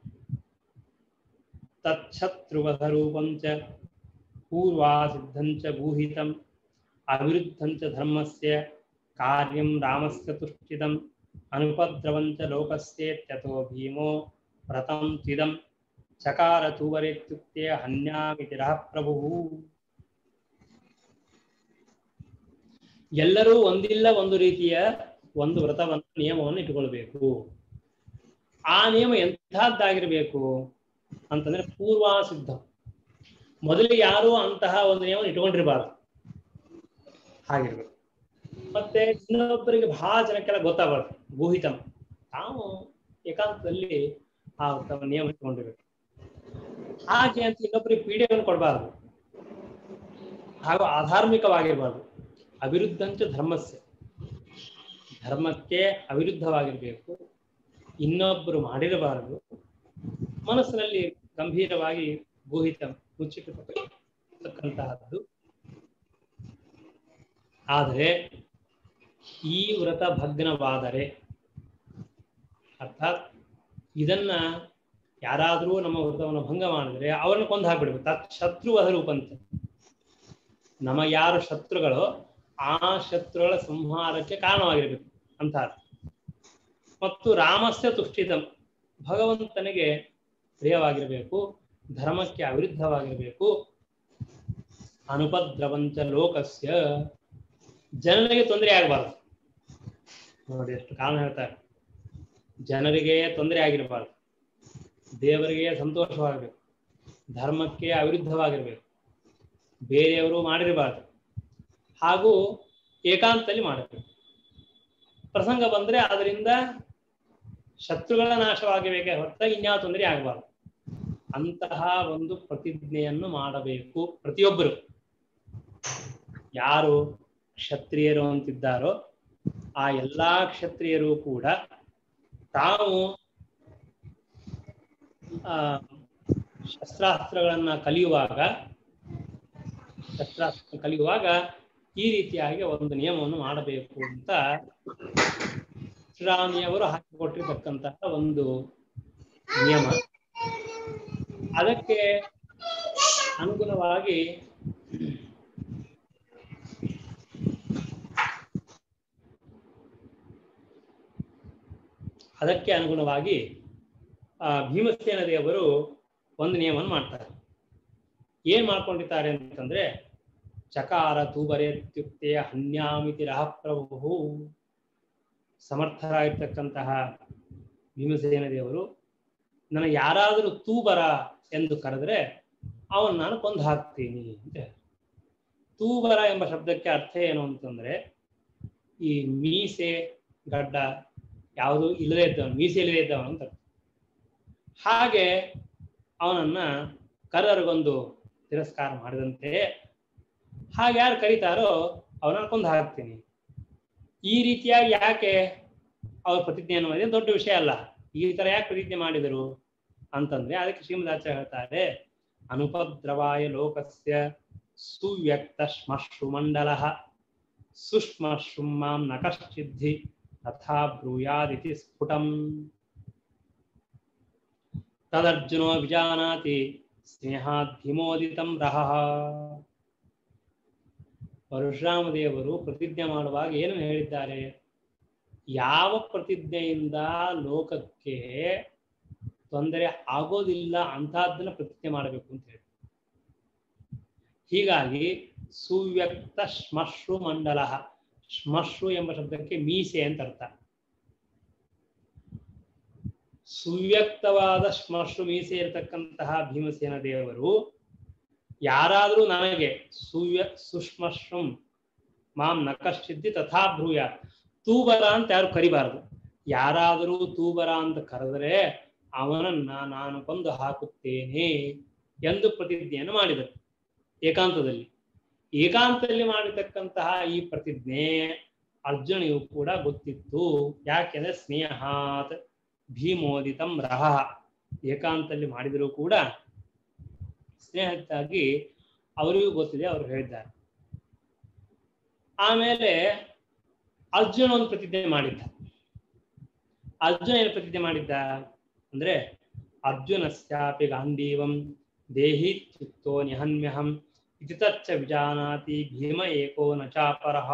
[SPEAKER 1] ತಚ್ಛತ್ರುವಧ ರೂಪಂಚ ಪೂರ್ವಾ ಸಿದ್ಧಂಚ ಭೂಹಿತಂ ಅವಿರುದ್ಧಂಚ ಧರ್ಮಸ್ಯ ಕಾರ್ಯಂ ರಾಮಸ್ಯ ತುಷ್ಟಿತಂ ಅನುಪದ್ರವಂಚ ಲೋಕಸ್ಯೇತ್ಯಥೋ ಭೀಮೋ ವ್ರತಂ ತ್ವಿದಂ ಚಕಾರ ತೂವರೇತ್ಯುಕ್ತೆ ಹನ್ಯಾಮಿತಿ ರಹ ಪ್ರಭು ಎಲ್ಲರೂ ಒಂದಿಲ್ಲ ಒಂದು ರೀತಿಯ ಒಂದು ವ್ರತವನ್ನು ನಿಯಮವನ್ನು ಇಟ್ಟುಕೊಳ್ಬೇಕು ಆ ನಿಯಮ ಎಂಥದ್ದಾಗಿರ್ಬೇಕು ಅಂತಂದ್ರೆ ಪೂರ್ವ ಸಿದ್ಧ ಮೊದಲಿಗೆ ಯಾರು ಅಂತಹ ಒಂದು ನಿಯಮ ಇಟ್ಕೊಂಡಿರ್ಬಾರ್ದು ಹಾಗಿರ್ಬೇಕು ಮತ್ತೆ ಇನ್ನೊಬ್ಬರಿಗೆ ಬಹಳ ಜನಕ್ಕೆಲ್ಲ ಗೊತ್ತಾಗಬಾರ್ದು ಭೂಹಿತಂ ತಾವು ಏಕಾಂತದಲ್ಲಿ ಆ ತಮ್ಮ ನಿಯಮ ಇಟ್ಕೊಂಡಿರ್ಬೇಕು ಹಾಗೆ ಅಂತ ಇನ್ನೊಬ್ಬರಿಗೆ ಪೀಡೆಯನ್ನು ಕೊಡಬಾರ್ದು ಹಾಗೂ ಅಧಾರ್ಮಿಕವಾಗಿರಬಾರ್ದು ಅವಿರುದ್ಧಂಚ ಧರ್ಮಸ್ಯ ಧರ್ಮಕ್ಕೆ ಅವಿರುದ್ಧವಾಗಿರ್ಬೇಕು ಇನ್ನೊಬ್ಬರು ಮಾಡಿರಬಾರದು ಮನಸ್ಸಿನಲ್ಲಿ ಗಂಭೀರವಾಗಿ ಭೂಹಿತ ಮುಚ್ಚಿಟ್ಟತಕ್ಕಂತಹದ್ದು ಆದರೆ ಈ ವ್ರತ ಭಗ್ನವಾದರೆ ಅರ್ಥಾತ್ ಇದನ್ನ ಯಾರಾದರೂ ನಮ್ಮ ವ್ರತವನ್ನು ಭಂಗ ಮಾಡಿದ್ರೆ ಅವರನ್ನು ಕೊಂದು ಹಾಕ್ಬಿಡ್ಬೇಕು ತತ್ ಶತ್ರು ರೂಪಂತ ನಮ್ಮ ಯಾರು ಶತ್ರುಗಳು ಆ ಶತ್ರುಗಳ ಸಂಹಾರಕ್ಕೆ ಕಾರಣವಾಗಿರ್ಬೇಕು ಅಂತ ಅರ್ಥ. ಮತ್ತು ರಾಮಸ್ಯ ತುಷ್ಟಿತಂ ಭಗವಂತನಿಗೆ ಪ್ರಿಯವಾಗಿರಬೇಕು ಧರ್ಮಕ್ಕೆ ಅವಿರುದ್ಧವಾಗಿರಬೇಕು ಅನುಪದ್ರವಂಚ ಲೋಕಸ್ಯ ಜನರಿಗೆ ತೊಂದರೆ ಆಗಬಾರ್ದು ನೋಡಿ ಎಷ್ಟು ಕಾರಣ ಹೇಳ್ತಾರೆ ಜನರಿಗೆ ತೊಂದರೆ ಆಗಿರಬಾರ್ದು ದೇವರಿಗೆ ಸಂತೋಷವಾಗಬೇಕು ಧರ್ಮಕ್ಕೆ ಅವಿರುದ್ಧವಾಗಿರಬೇಕು ಬೇರೆಯವರು ಮಾಡಿರಬಾರ್ದು ಹಾಗೂ ಏಕಾಂತದಲ್ಲಿ ಮಾಡಬೇಕು ಪ್ರಸಂಗ ಬಂದ್ರೆ ಅದರಿಂದ ಶತ್ರುಗಳ ನಾಶವಾಗಬೇಕೇ ಹೊರತಾಗಿ ಇನ್ಯಾವ ತೊಂದರೆ ಆಗಬಾರ್ದು ಅಂತಹ ಒಂದು ಪ್ರತಿಜ್ಞೆಯನ್ನು ಮಾಡಬೇಕು ಪ್ರತಿಯೊಬ್ಬರು ಯಾರು ಕ್ಷತ್ರಿಯರು ಅಂತಿದ್ದಾರೋ ಆ ಎಲ್ಲಾ ಕ್ಷತ್ರಿಯರು ಕೂಡ ತಾವು ಆ ಶಸ್ತ್ರಾಸ್ತ್ರಗಳನ್ನ ಕಲಿಯುವಾಗ ಶಸ್ತ್ರಾಸ್ತ್ರ ಕಲಿಯುವಾಗ ಈ ರೀತಿಯಾಗಿ ಒಂದು ನಿಯಮವನ್ನು ಮಾಡಬೇಕು ಅಂತ ಶ್ರೀರಾಮಿಯವರು ಹಾಕಿಕೊಟ್ಟಿರ್ತಕ್ಕಂತಹ ಒಂದು ನಿಯಮ ಅದಕ್ಕೆ ಅನುಗುಣವಾಗಿ ಅದಕ್ಕೆ ಅನುಗುಣವಾಗಿ ಆ ಭೀಮಸೇನ ದೇವರು ಒಂದು ನಿಯಮವನ್ನು ಮಾಡ್ತಾರೆ ಏನ್ ಮಾಡ್ಕೊಂಡಿದ್ದಾರೆ ಅಂತಂದ್ರೆ ಚಕಾರ ತೂಬರೇತ್ಯುಕ್ತೆ ಹನ್ಯಾಮಿತಿ ರಹ ಪ್ರಭು ಸಮರ್ಥರಾಗಿರ್ತಕ್ಕಂತಹ ಭೀಮಸೇನ ದೇವರು ನನ್ನ ಯಾರಾದರೂ ತೂಬರ ಎಂದು ಕರೆದ್ರೆ ಅವನ್ ನಾನು ಕೊಂದು ಹಾಕ್ತೀನಿ ಅಂತ ತೂಬರ ಎಂಬ ಶಬ್ದಕ್ಕೆ ಅರ್ಥ ಏನು ಅಂತಂದ್ರೆ ಈ ಮೀಸೆ ಗಡ್ಡ ಯಾವುದು ಇಲ್ಲದೇ ಇದ್ದವನು ಮೀಸೆ ಇಲ್ಲದೇ ಇದ್ದವನು ಅಂತ ಹಾಗೆ ಅವನನ್ನ ಕರೆದರಿಗೊಂದು ತಿರಸ್ಕಾರ ಮಾಡಿದಂತೆ ಹಾಗೆ ಯಾರು ಕರೀತಾರೋ ಅವನನ್ನ ಕೊಂದು ಹಾಕ್ತೀನಿ ಈ ರೀತಿಯಾಗಿ ಯಾಕೆ ಅವ್ರ ಪ್ರತಿಜ್ಞೆಯನ್ನು ಮಾಡಿದ್ರೆ ದೊಡ್ಡ ವಿಷಯ ಅಲ್ಲ ಈ ತರ ಯಾಕೆ ಪ್ರತಿಜ್ಞೆ ಮಾಡಿದರು ಅಂತಂದ್ರೆ ಅದಕ್ಕೆ ಶ್ರೀಮದಾಚಾರ್ಯ ಹೇಳ್ತಾರೆ ಅನುಪದ್ರವಾಯ ಲೋಕಸ್ಯ ಸುವ್ಯಕ್ತ ಶ್ಮಶ್ರು ಮಂಡಲ ಸುಷ್ಮಶ್ರು ಮಾಂ ನ ಕಶ್ಚಿದ್ಧಿ ತಥಾ ಬ್ರೂಯಾದಿತಿ ಸ್ಫುಟಂ ತದರ್ಜುನೋ ವಿಜಾನಾತಿ ಸ್ನೇಹಾದ್ಭಿಮೋದಿತಂ ರಹ ಪರಶುರಾಮ ದೇವರು ಪ್ರತಿಜ್ಞೆ ಮಾಡುವಾಗ ಏನು ಹೇಳಿದ್ದಾರೆ ಯಾವ ಪ್ರತಿಜ್ಞೆಯಿಂದ ಲೋಕಕ್ಕೆ ತೊಂದರೆ ಆಗೋದಿಲ್ಲ ಅಂತಹದ್ದನ್ನ ಪ್ರತಿಜ್ಞೆ ಮಾಡಬೇಕು ಅಂತ ಹೇಳಿ ಹೀಗಾಗಿ ಸುವ್ಯಕ್ತ ಶ್ಮಶ್ರು ಮಂಡಲ ಶ್ಮಶ್ರು ಎಂಬ ಶಬ್ದಕ್ಕೆ ಮೀಸೆ ಅಂತ ಅರ್ಥ ಸುವ್ಯಕ್ತವಾದ ಶ್ಮಶ್ರು ಮೀಸೆ ಇರತಕ್ಕಂತಹ ಭೀಮಸೇನ ದೇವರು ಯಾರಾದರೂ ನನಗೆ ಸುವ್ಯ ಸುಷ್ಮಶ್ರಂ ಮಾಂ ನಕಶ್ಚಿದ್ದಿ ತಥಾ ಬ್ರೂಯ ತೂಬರ ಅಂತ ಯಾರು ಕರಿಬಾರದು ಯಾರಾದರೂ ತೂಬರ ಅಂತ ಕರೆದರೆ ಅವನನ್ನ ನಾನು ಕೊಂದು ಹಾಕುತ್ತೇನೆ ಎಂದು ಪ್ರತಿಜ್ಞೆಯನ್ನು ಮಾಡಿದರು ಏಕಾಂತದಲ್ಲಿ ಏಕಾಂತದಲ್ಲಿ ಮಾಡಿರ್ತಕ್ಕಂತಹ ಈ ಪ್ರತಿಜ್ಞೆ ಅರ್ಜುನಿಗೂ ಕೂಡ ಗೊತ್ತಿತ್ತು ಯಾಕೆಂದ್ರೆ ಸ್ನೇಹಾತ್ ಭೀಮೋದಿತಂ ರಹ ಏಕಾಂತದಲ್ಲಿ ಮಾಡಿದರೂ ಕೂಡ ಸ್ನೇಹಕ್ಕಾಗಿ ಅವರಿಗೂ ಗೊತ್ತಿದೆ ಅವರು ಹೇಳಿದ್ದಾರೆ ಆಮೇಲೆ ಅರ್ಜುನ ಒಂದು ಪ್ರತಿಜ್ಞೆ ಮಾಡಿದ್ದ ಅರ್ಜುನ ಏನು ಪ್ರತಿಜ್ಞೆ ಮಾಡಿದ್ದ ಅಂದ್ರೆ ಅರ್ಜುನಸ್ಯಾಪಿ ಗಾಂಧೀವಂ ದೇಹಿತ್ಯುಕ್ತೋ ನಿಹನ್ಮ್ಯಹಂ ಇತಿ ತಚ್ಚ ವಿಜಾನಾತಿ ಭೀಮ ಏಕೋ ನ ಚಾಪರಃ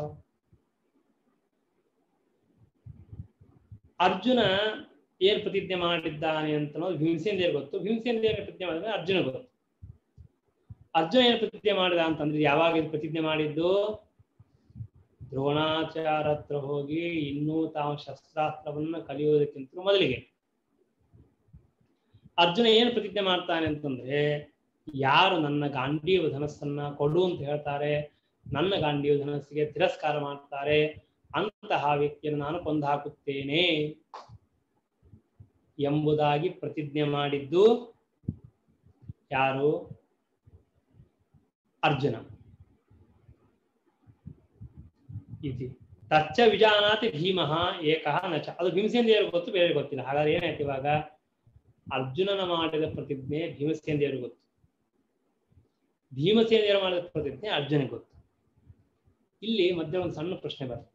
[SPEAKER 1] ಅರ್ಜುನ ಏನ್ ಪ್ರತಿಜ್ಞೆ ಮಾಡಿದ್ದಾನೆ ಅಂತ ಅನ್ನೋದು ಭೀಮಸೇನ ದೇವ್ರಿಗೆ ಗೊತ್ತು ಭೀಮಸೇನ ದೇವರ ಪ್ರತಿಜ್ಞೆ ಮಾಡಿದ್ರೆ ಅರ್ಜುನ ಗೊತ್ತು ಅರ್ಜುನ ಏನು ಪ್ರತಿಜ್ಞೆ ಮಾಡಿದ ಅಂತಂದ್ರೆ ಯಾವಾಗ ಇದು ಪ್ರತಿಜ್ಞೆ ಮಾಡಿದ್ದು ದ್ರೋಣಾಚಾರ ಹತ್ರ ಹೋಗಿ ಇನ್ನೂ ತಾವು ಶಸ್ತ್ರಾಸ್ತ್ರವನ್ನ ಕಲಿಯೋದಕ್ಕಿಂತ ಮೊದಲಿಗೆ ಅರ್ಜುನ ಏನು ಪ್ರತಿಜ್ಞೆ ಮಾಡ್ತಾನೆ ಅಂತಂದ್ರೆ ಯಾರು ನನ್ನ ಗಾಂಡೀವ ಧನಸ್ಸನ್ನ ಕೊಡು ಅಂತ ಹೇಳ್ತಾರೆ ನನ್ನ ಗಾಂಡೀವ ಧನಸ್ಸಿಗೆ ತಿರಸ್ಕಾರ ಮಾಡ್ತಾರೆ ಅಂತಹ ವ್ಯಕ್ತಿಯನ್ನು ನಾನು ಕೊಂದು ಹಾಕುತ್ತೇನೆ ಎಂಬುದಾಗಿ ಪ್ರತಿಜ್ಞೆ ಮಾಡಿದ್ದು ಯಾರು ಅರ್ಜುನ ಇತಿ ತಚ್ಚ ವಿಜಾನಾತಿ ಭೀಮಃ ಏಕಃ ನಚ ಅದು ಭೀಮಸೇನ ದೇವರಿಗೆ ಗೊತ್ತು ಬೇರೆ ಗೊತ್ತಿಲ್ಲ ಹಾಗಾದ್ರೆ ಏನಾಯ್ತು ಇವಾಗ ಅರ್ಜುನನ ಮಾಡಿದ ಪ್ರತಿಜ್ಞೆ ಭೀಮಸೇನ ದೇವರಿಗೆ ಗೊತ್ತು ಭೀಮಸೇನ ದೇವರು ಮಾಡಿದ ಪ್ರತಿಜ್ಞೆ ಅರ್ಜುನಿಗೆ ಗೊತ್ತು ಇಲ್ಲಿ ಮಧ್ಯೆ ಒಂದು ಸಣ್ಣ ಪ್ರಶ್ನೆ ಬರ್ತದೆ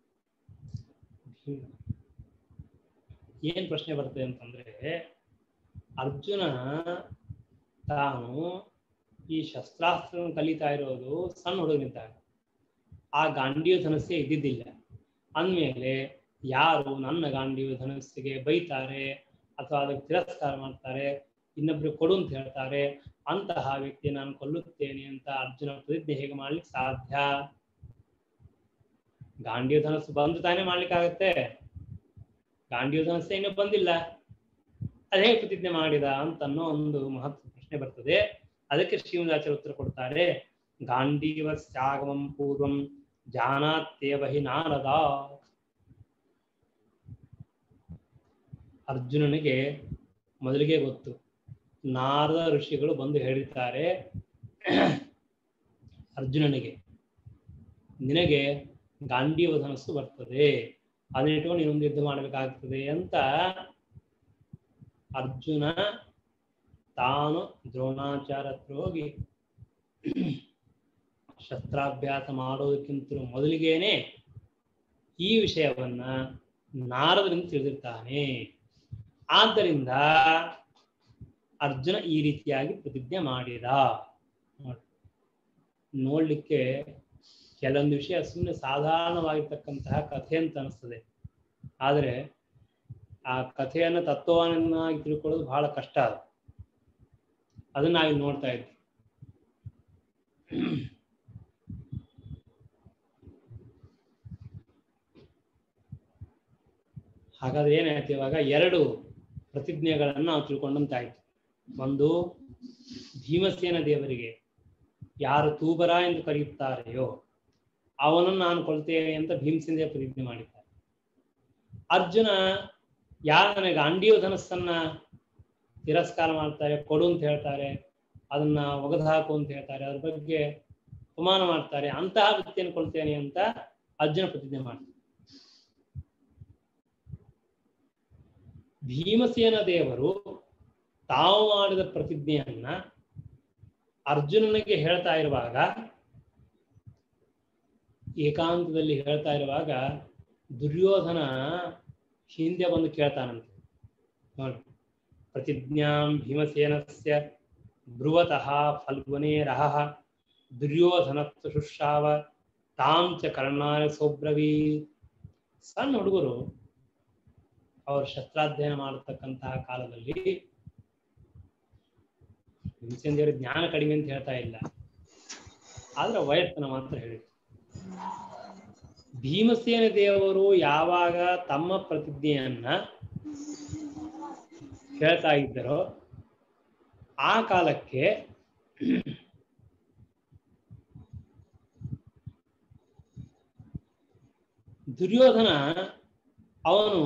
[SPEAKER 1] ಭೀಮ ಏನ್ ಪ್ರಶ್ನೆ ಬರ್ತದೆ ಅಂತಂದ್ರೆ ಅರ್ಜುನ ತಾನು ಈ ಶಸ್ತ್ರಾಸ್ತ್ರ ಕಲಿತಾ ಇರೋದು ಸಣ್ಣ ಹುಡುಗನಿದ್ದಾಗ ಆ ಗಾಂಡೀವ ಧನಸ್ಸೇ ಇದ್ದಿದ್ದಿಲ್ಲ ಅಂದಮೇಲೆ ಯಾರು ನನ್ನ ಗಾಂಡೀವ ಧನಸ್ಸಿಗೆ ಬೈತಾರೆ ಅಥವಾ ಅದಕ್ಕೆ ತಿರಸ್ಕಾರ ಮಾಡ್ತಾರೆ ಇನ್ನೊಬ್ರು ಕೊಡು ಅಂತ ಹೇಳ್ತಾರೆ ಅಂತಹ ವ್ಯಕ್ತಿ ನಾನು ಕೊಲ್ಲುತ್ತೇನೆ ಅಂತ ಅರ್ಜುನ ಪ್ರತಿಜ್ಞೆ ಹೇಗೆ ಮಾಡ್ಲಿಕ್ಕೆ ಸಾಧ್ಯ ಗಾಂಡೀವ ಧನಸ್ಸು ಬಂದು ತಾನೇ ಮಾಡ್ಲಿಕ್ಕಾಗತ್ತೆ ಗಾಂಡೀವ ಧನಸ್ಸೇ ಇನ್ನೂ ಬಂದಿಲ್ಲ ಅದೇ ಪ್ರತಿಜ್ಞೆ ಮಾಡಿದ ಅಂತ ಅನ್ನೋ ಒಂದು ಮಹತ್ವ ಪ್ರಶ್ನೆ ಬರ್ತದೆ ಅದಕ್ಕೆ ಶ್ರೀಮದಾಚಾರ್ಯ ಉತ್ತರ ಕೊಡ್ತಾರೆ ಗಾಂಡೀವ ಸ್ಯಾಗಮಂ ಪೂರ್ವಂ ಜಾನಾತ್ಯೇವ ಹಿ ನಾರದ ಅರ್ಜುನನಿಗೆ ಮೊದಲಿಗೆ ಗೊತ್ತು ನಾರದ ಋಷಿಗಳು ಬಂದು ಹೇಳಿರ್ತಾರೆ ಅರ್ಜುನನಿಗೆ ನಿನಗೆ ಗಾಂಡೀವ ಧನಸ್ಸು ಬರ್ತದೆ ಅದನ್ನಿಟ್ಕೊಂಡು ನೀನೊಂದು ಯುದ್ಧ ಮಾಡಬೇಕಾಗ್ತದೆ ಅಂತ ಅರ್ಜುನ ತಾನು ದ್ರೋಣಾಚಾರ್ಯ ಹತ್ರ ಹೋಗಿ ಶಸ್ತ್ರಾಭ್ಯಾಸ ಮಾಡೋದಕ್ಕಿಂತ ಮೊದಲಿಗೇನೆ ಈ ವಿಷಯವನ್ನ ನಾರದರಿಂದ ತಿಳಿದಿರ್ತಾನೆ ಆದ್ದರಿಂದ ಅರ್ಜುನ ಈ ರೀತಿಯಾಗಿ ಪ್ರತಿಜ್ಞೆ ಮಾಡಿದ ನೋಡಿ. ನೋಡ್ಲಿಕ್ಕೆ ಕೆಲವೊಂದು ವಿಷಯ ಸುಮ್ಮನೆ ಸಾಧಾರಣವಾಗಿರ್ತಕ್ಕಂತಹ ಕಥೆ ಅಂತ ಅನಿಸ್ತದೆ ಆದರೆ ಆ ಕಥೆಯನ್ನು ತತ್ವವನ್ನಾಗಿ ತಿಳ್ಕೊಳ್ಳೋದು ಬಹಳ ಕಷ್ಟ ಅದು ಅದನ್ನ ನಾವಿಲ್ಲಿ ನೋಡ್ತಾ ಇದ್ವಿ ಹಾಗಾದ್ರೆ ಏನಾಯ್ತು ಇವಾಗ ಎರಡು ಪ್ರತಿಜ್ಞೆಗಳನ್ನು ನಾವು ತಿಳ್ಕೊಂಡಂತಾಯ್ತು ಒಂದು ಭೀಮಸೇನ ದೇವರಿಗೆ ಯಾರು ತೂಬರ ಎಂದು ಕರೆಯುತ್ತಾರೆಯೋ ಅವನನ್ನು ನಾನು ಕೊಲ್ತೇನೆ ಅಂತ ಭೀಮಸೇನ ದೇವ ಪ್ರತಿಜ್ಞೆ ಮಾಡಿದ್ದಾರೆ ಅರ್ಜುನ ಯಾರು ನನಗೆ ಅಂಡಿಯೋ ಧನಸ್ಸನ್ನ ತಿರಸ್ಕಾರ ಮಾಡ್ತಾರೆ ಕೊಡು ಅಂತ ಹೇಳ್ತಾರೆ ಅದನ್ನ ಒಗೆದು ಹಾಕು ಅಂತ ಹೇಳ್ತಾರೆ ಅದ್ರ ಬಗ್ಗೆ ಅಪಮಾನ ಮಾಡ್ತಾರೆ ಅಂತಹ ವ್ಯಕ್ತಿಯನ್ನು ಕೊಲ್ತೇನೆ ಅಂತ ಅರ್ಜುನ ಪ್ರತಿಜ್ಞೆ ಮಾಡ್ತಾರೆ ಭೀಮಸೇನ ದೇವರು ತಾವು ಮಾಡಿದ ಪ್ರತಿಜ್ಞೆಯನ್ನ ಅರ್ಜುನನಿಗೆ ಹೇಳ್ತಾ ಇರುವಾಗ ಏಕಾಂತದಲ್ಲಿ ಹೇಳ್ತಾ ಇರುವಾಗ ದುರ್ಯೋಧನ ಹಿಂದೆ ಬಂದು ಕೇಳ್ತಾನಂತೆ ನೋಡಿ ಪ್ರತಿಜ್ಞಾಂ ಭೀಮಸೇನಸ್ಯ ಬ್ರುವತಃ ಫಲ್ಗುನೇ ರಹ ದುರ್ಯೋಧನಸ್ತು ಶುಶ್ರಾವ ತಾಂ ಚ ಕರ್ಣಾಯ ಸೋಬ್ರವೀ ಸಣ್ಣ ಹುಡುಗರು ಅವರು ಶಸ್ತ್ರಾಧ್ಯಯನ ಮಾಡತಕ್ಕಂತಹ ಕಾಲದಲ್ಲಿ ಭೀಮಸೇನ ದೇವರ ಜ್ಞಾನ ಕಡಿಮೆ ಅಂತ ಹೇಳ್ತಾ ಇಲ್ಲ ಆದ್ರೆ ವಯಸ್ಸನ್ನ ಮಾತ್ರ ಹೇಳಿ ಭೀಮಸೇನ ದೇವರು ಯಾವಾಗ ತಮ್ಮ ಪ್ರತಿಜ್ಞೆಯನ್ನ ಹೇಳ್ತಾ ಇದ್ದರೋ ಆ ಕಾಲಕ್ಕೆ ದುರ್ಯೋಧನ ಅವನು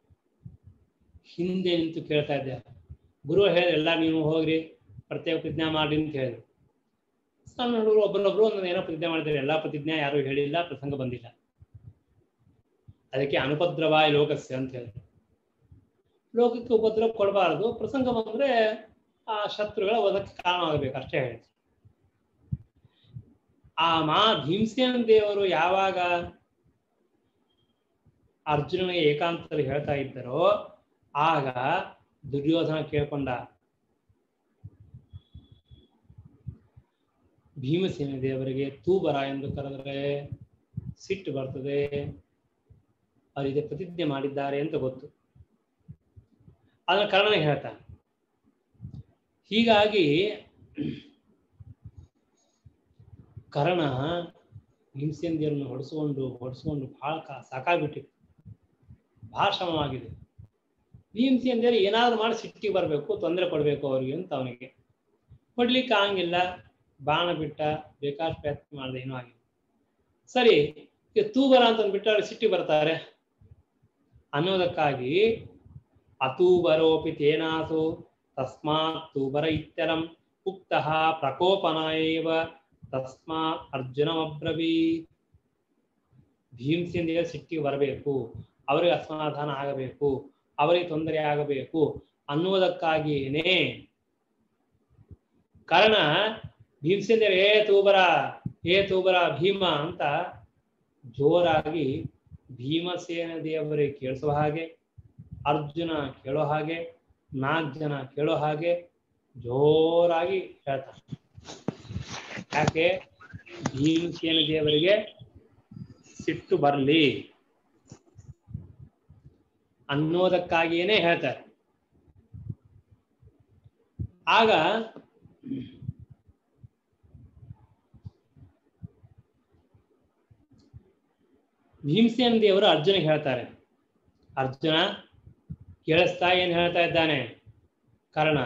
[SPEAKER 1] ಹಿಂದೆ ನಿಂತು ಕೇಳ್ತಾ ಇದ್ದ ಗುರು ಹೇಳಿದ್ರೆ ಎಲ್ಲ ನೀವು ಹೋಗ್ರಿ ಪ್ರತ್ಯೇಕ ಪ್ರತಿಜ್ಞೆ ಮಾಡಿ ಅಂತ ಹೇಳಿದ್ರು ಸಣ್ಣ ಹುಡುಗರು ಒಬ್ಬರೊಬ್ರು ಒಂದೊಂದು ಏನೋ ಪ್ರತಿಜ್ಞೆ ಮಾಡಿದ್ದಾರೆ ಎಲ್ಲ ಪ್ರತಿಜ್ಞೆ ಯಾರು ಹೇಳಿಲ್ಲ ಪ್ರಸಂಗ ಬಂದಿಲ್ಲ ಅದಕ್ಕೆ ಅನುಪದ್ರವಾಯ ಲೋಕಸ್ಯ ಅಂತ ಹೇಳಿದ್ರು ಲೋಕಕ್ಕೆ ಉಪದ್ರವ ಕೊಡಬಾರದು ಪ್ರಸಂಗ ಬಂದ್ರೆ ಆ ಶತ್ರುಗಳ ವಧಕ್ಕೆ ಕಾರಣವಾಗಬೇಕು ಅಷ್ಟೇ ಹೇಳಿ ಆ ಮಾ ಭೀಮಸೇನ ದೇವರು ಯಾವಾಗ ಅರ್ಜುನನಿಗೆ ಏಕಾಂತದಲ್ಲಿ ಹೇಳ್ತಾ ಇದ್ದರೋ ಆಗ ದುರ್ಯೋಧನ ಕೇಳ್ಕೊಂಡ ಭೀಮಸೇನ ದೇವರಿಗೆ ತೂಬರ ಎಂದು ಕರೆದರೆ ಸಿಟ್ಟು ಬರ್ತದೆ ಅವರಿಗೆ ಪ್ರತಿಜ್ಞೆ ಮಾಡಿದ್ದಾರೆ ಅಂತ ಗೊತ್ತು ಅದರ ಕಾರಣ ಹೇಳ್ತಾನೆ ಹೀಗಾಗಿ ಕರ್ಣ ಭೀಮಸೇನ ದೇವರನ್ನು ಹೊಡೆಸ್ಕೊಂಡು ಹೊಡೆಸ್ಕೊಂಡು ಬಹಳ ಕಾ ಸಾಕಾಗ್ಬಿಟ್ಟಿತ್ತು ಬಹಳ ಶ್ರಮವಾಗಿದೆ ಭೀಮಸೇನ ದೇವರು ಏನಾದ್ರು ಮಾಡಿ ಸಿಟ್ಟಿಗೆ ಬರಬೇಕು ತೊಂದರೆ ಕೊಡಬೇಕು ಅವ್ರಿಗೆ ಅಂತ ಅವನಿಗೆ ಕೊಡ್ಲಿಕ್ಕೆ ಆಗಂಗಿಲ್ಲ ಬಾಣ ಬಿಟ್ಟ ಬೇಕಾದ ಪ್ರಯತ್ನ ಮಾಡಿದೆ ಏನೂ ಆಗಿಲ್ಲ ಸರಿ ಈಗ ತೂಬರ ಅಂತ ಅಂದ್ಬಿಟ್ಟು ಅವ್ರಿಗೆ ಸಿಟ್ಟಿ ಬರ್ತಾರೆ ಅನ್ನೋದಕ್ಕಾಗಿ ಅತೂಬರೋಪಿ ತೇನಾಸು ತಸ್ಮಾತ್ ತೂಬರ ಇತ್ಯರಂ ಉಕ್ತಃ ಪ್ರಕೋಪನ ಏವ ತಸ್ಮಾತ್ ಅರ್ಜುನಮಬ್ರವೀ ಭೀಮಸೇನ ದೇವ ಸಿಟ್ಟಿಗೆ ಬರಬೇಕು ಅವರಿಗೆ ಅಸಮಾಧಾನ ಆಗಬೇಕು ಅವರಿಗೆ ತೊಂದರೆ ಆಗಬೇಕು ಅನ್ನುವುದಕ್ಕಾಗಿಯೇನೆ ಕಾರಣ ಭೀಮಸೇನ ದೇವ ಏ ತೂಬರ ಏ ತೂಬರ ಭೀಮ ಅಂತ ಜೋರಾಗಿ ಭೀಮಸೇನ ದೇವರಿಗೆ ಕೇಳಿಸುವ ಹಾಗೆ ಅರ್ಜುನ ಕೇಳೋ ಹಾಗೆ ನಾಲ್ಕು ಜನ ಕೇಳೋ ಹಾಗೆ ಜೋರಾಗಿ ಹೇಳ್ತಾನೆ ಯಾಕೆ ಭೀಮಸೇನ ದೇವರಿಗೆ ಸಿಟ್ಟು ಬರಲಿ ಅನ್ನೋದಕ್ಕಾಗಿಯೇನೆ ಹೇಳ್ತಾರೆ ಆಗ ಭೀಮಸೇನ ದೇವರು ಅರ್ಜುನಿಗೆ ಹೇಳ್ತಾರೆ ಅರ್ಜುನ ಕೇಳಿಸ್ತಾ ಏನ್ ಹೇಳ್ತಾ ಇದ್ದಾನೆ ಕಾರಣ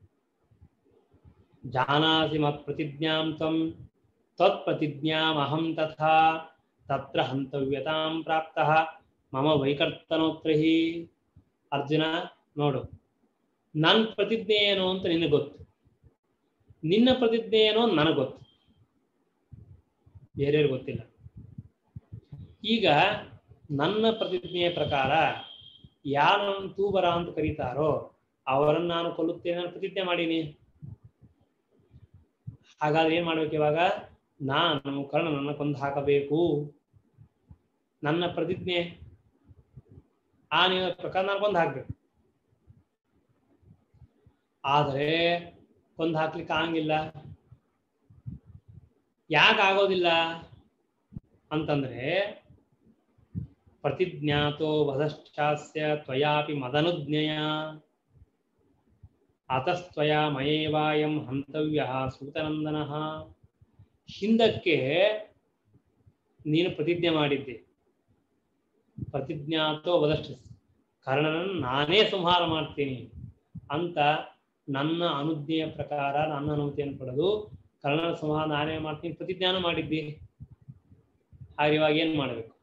[SPEAKER 1] ಜಾನಾಸಿ ಮತ್ ಪ್ರತಿಜ್ಞಾಂ ತ್ವಂ ತ್ವತ್ ಪ್ರತಿಜ್ಞಾಂ ಅಹಂ ತಥಾ ತತ್ರ ಹಂತವ್ಯತಾಂ ಪ್ರಾಪ್ತಃ ಮಮ ವೈಕರ್ತನೋತ್ರ ಹಿ ಅರ್ಜುನ ನೋಡು ನನ್ನ ಪ್ರತಿಜ್ಞೆ ಏನು ಅಂತ ನಿನಗೆ ಗೊತ್ತು ನಿನ್ನ ಪ್ರತಿಜ್ಞೆ ಏನೋ ನನಗೆ ಗೊತ್ತು ಬೇರೆಯವ್ರಿಗೆ ಗೊತ್ತಿಲ್ಲ ಈಗ ನನ್ನ ಪ್ರತಿಜ್ಞೆಯ ಪ್ರಕಾರ ಯಾರನ್ನು ತೂಬರ ಅಂತ ಕರೀತಾರೋ ಅವರನ್ನು ನಾನು ಕೊಲ್ಲುತ್ತೇನೆ ನಾನು ಪ್ರತಿಜ್ಞೆ ಮಾಡೀನಿ ಹಾಗಾದ್ರೆ ಏನ್ ಮಾಡ್ಬೇಕು ಇವಾಗ ನಾನು ಕರ್ಣನನ್ನ ಕೊಂದು ಹಾಕಬೇಕು ನನ್ನ ಪ್ರತಿಜ್ಞೆ ಆ ನಿಯಮ ಪ್ರಕಾರ ನಾನು ಕೊಂದು ಹಾಕ್ಬೇಕು ಆದರೆ ಕೊಂದು ಹಾಕ್ಲಿಕ್ಕೆ ಆಗಂಗಿಲ್ಲ ಯಾಕೆ ಆಗೋದಿಲ್ಲ ಅಂತಂದ್ರೆ ಪ್ರತಿಜ್ಞಾತೋ ವಧಶ್ಚಾಸ್ಯ ತ್ವಯಾಪಿ ಮದನುಜ್ಞೆಯ ಅತಸ್ತ್ವಯ ಮಯೇವಾಯಂ ಹಂತವ್ಯ ಸೂತನಂದನ ಹಿಂದಕ್ಕೆ ನೀನು ಪ್ರತಿಜ್ಞೆ ಮಾಡಿದ್ದೆ ಪ್ರತಿಜ್ಞಾತೋ ವದಷ್ಟ ಕರ್ಣನನ್ನು ನಾನೇ ಸಂಹಾರ ಮಾಡ್ತೀನಿ ಅಂತ ನನ್ನ ಅನುಜ್ಞೆಯ ಪ್ರಕಾರ ನನ್ನ ಅನುಮತಿಯನ್ನು ಪಡೆದು ಕರ್ಣನ ಸಂಹಾರ ನಾನೇ ಮಾಡ್ತೀನಿ ಪ್ರತಿಜ್ಞಾನ ಮಾಡಿದ್ದಿ ಹಾಗೆ ಇವಾಗ ಏನ್ ಮಾಡಬೇಕು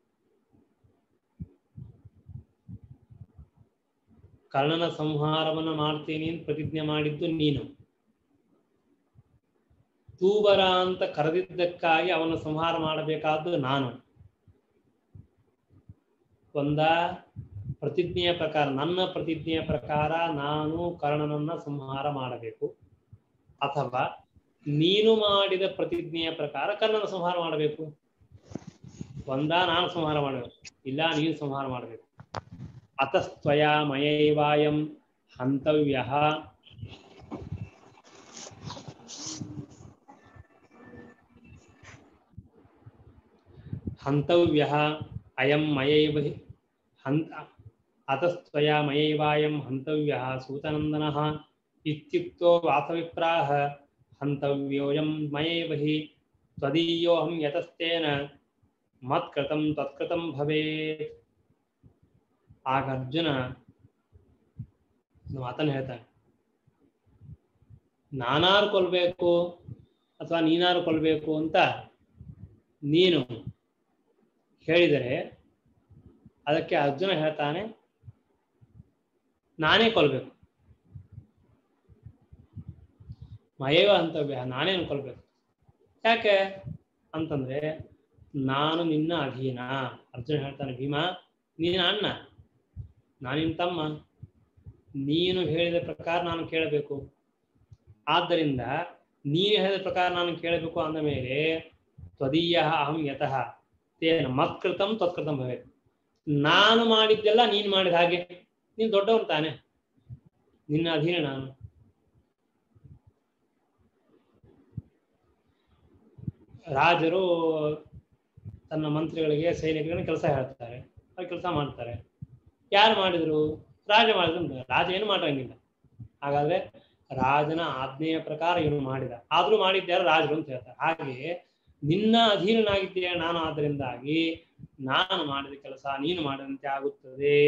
[SPEAKER 1] ಕರ್ಣನ ಸಂಹಾರವನ್ನ ಮಾಡ್ತೀನಿ ಅಂತ ಪ್ರತಿಜ್ಞೆ ಮಾಡಿದ್ದು ನೀನು ತೂಬರ ಅಂತ ಕರೆದಿದ್ದಕ್ಕಾಗಿ ಅವನ ಸಂಹಾರ ಮಾಡಬೇಕಾದ್ದು ನಾನು ಒಂದ ಪ್ರತಿಜ್ಞೆಯ ಪ್ರಕಾರ ನನ್ನ ಪ್ರತಿಜ್ಞೆಯ ಪ್ರಕಾರ ನಾನು ಕರ್ಣನನ್ನ ಸಂಹಾರ ಮಾಡಬೇಕು ಅಥವಾ ನೀನು ಮಾಡಿದ ಪ್ರತಿಜ್ಞೆಯ ಪ್ರಕಾರ ಕರ್ಣನ ಸಂಹಾರ ಮಾಡಬೇಕು ಒಂದ ನಾನು ಸಂಹಾರ ಮಾಡಬೇಕು ಇಲ್ಲ ನೀನು ಸಂಹಾರ ಮಾಡಬೇಕು ಅತಸ್ತ್ವಯ ಮಯೈವಾಯಂ ಹಂತವ್ಯ ಹಂತವ್ಯ ಅಯಂ ಮಯೈವ ಹಿ ಹಂತ ಅತಸ್ತ್ವಯ ಮಯೈವಾಯಂ ಹಂತವ್ಯ ಸೂತನಂದನ ಇತ್ಯುಕ್ತೋ ವಾಸವಿಪ್ರಾಹ ಹಂತವ್ಯೋಯಂ ಮಯೈವ ಹಿ ತ್ವದೀಯೋಹಂ ಯತಸ್ತೇನ ಮತ್ಕೃತಂ ತತ್ಕೃತಂ ಭವೇತ್ ಆಗ ಅರ್ಜುನ ಮಾತನ್ನು ಹೇಳ್ತಾನೆ ನಾನಾರು ಕೊಲ್ಬೇಕು ಅಥವಾ ನೀನಾರು ಕೊಲ್ಬೇಕು ಅಂತ ನೀನು ಹೇಳಿದರೆ ಅದಕ್ಕೆ ಅರ್ಜುನ ಹೇಳ್ತಾನೆ ನಾನೇ ಕೊಲ್ಬೇಕು ಮಯವ ಅಂತವ್ಯ ನಾನೇನು ಕೊಲ್ಬೇಕು ಯಾಕೆ ಅಂತಂದ್ರೆ ನಾನು ನಿನ್ನ ಅಧೀನ ಅರ್ಜುನ ಹೇಳ್ತಾನೆ ಭೀಮಾ ನೀನ ಅಣ್ಣ ನಾನಿನ್ ತಮ್ಮ ನೀನು ಹೇಳಿದ ಪ್ರಕಾರ ನಾನು ಕೇಳಬೇಕು ಆದ್ದರಿಂದ ನೀನು ಹೇಳಿದ ಪ್ರಕಾರ ನಾನು ಕೇಳಬೇಕು ಅಂದ ಮೇಲೆ ತ್ವದೀಯ ಅಹಂ ಯತಃ ತೇನ ಮತ್ಕೃತಂ ತತ್ಕೃತಂ ಭವೇತ್ ನಾನು ಮಾಡಿದ್ದೆಲ್ಲ ನೀನು ಮಾಡಿದ ಹಾಗೆ ನೀನು ದೊಡ್ಡವನು ತಾನೆ ನಿನ್ನ ಅಧೀನ ನಾನು ರಾಜರು ತನ್ನ ಮಂತ್ರಿಗಳಿಗೆ ಸೈನಿಕರಿಗೆ ಕೆಲಸ ಹೇಳ್ತಾರೆ ಅವ್ರು ಕೆಲಸ ಮಾಡ್ತಾರೆ ಯಾರು ಮಾಡಿದ್ರು ರಾಜ ಮಾಡಿದ್ರು ಅಂತ. ರಾಜ ಏನು ಮಾಡಂಗಿಲ್ಲ ಹಾಗಾದ್ರೆ ರಾಜನ ಆಜ್ಞೆಯ ಪ್ರಕಾರ ಇವನು ಮಾಡಿದ ಆದ್ರೂ ಮಾಡಿದ್ಯಾರು ರಾಜರು ಅಂತ ಹೇಳ್ತಾರೆ ಹಾಗೆ ನಿನ್ನ ಅಧೀನನಾಗಿದ್ದೀಯ ನಾನು ಆದ್ದರಿಂದಾಗಿ ನಾನು ಮಾಡಿದ ಕೆಲಸ ನೀನು ಮಾಡಿದಂತೆ ಆಗುತ್ತದೆ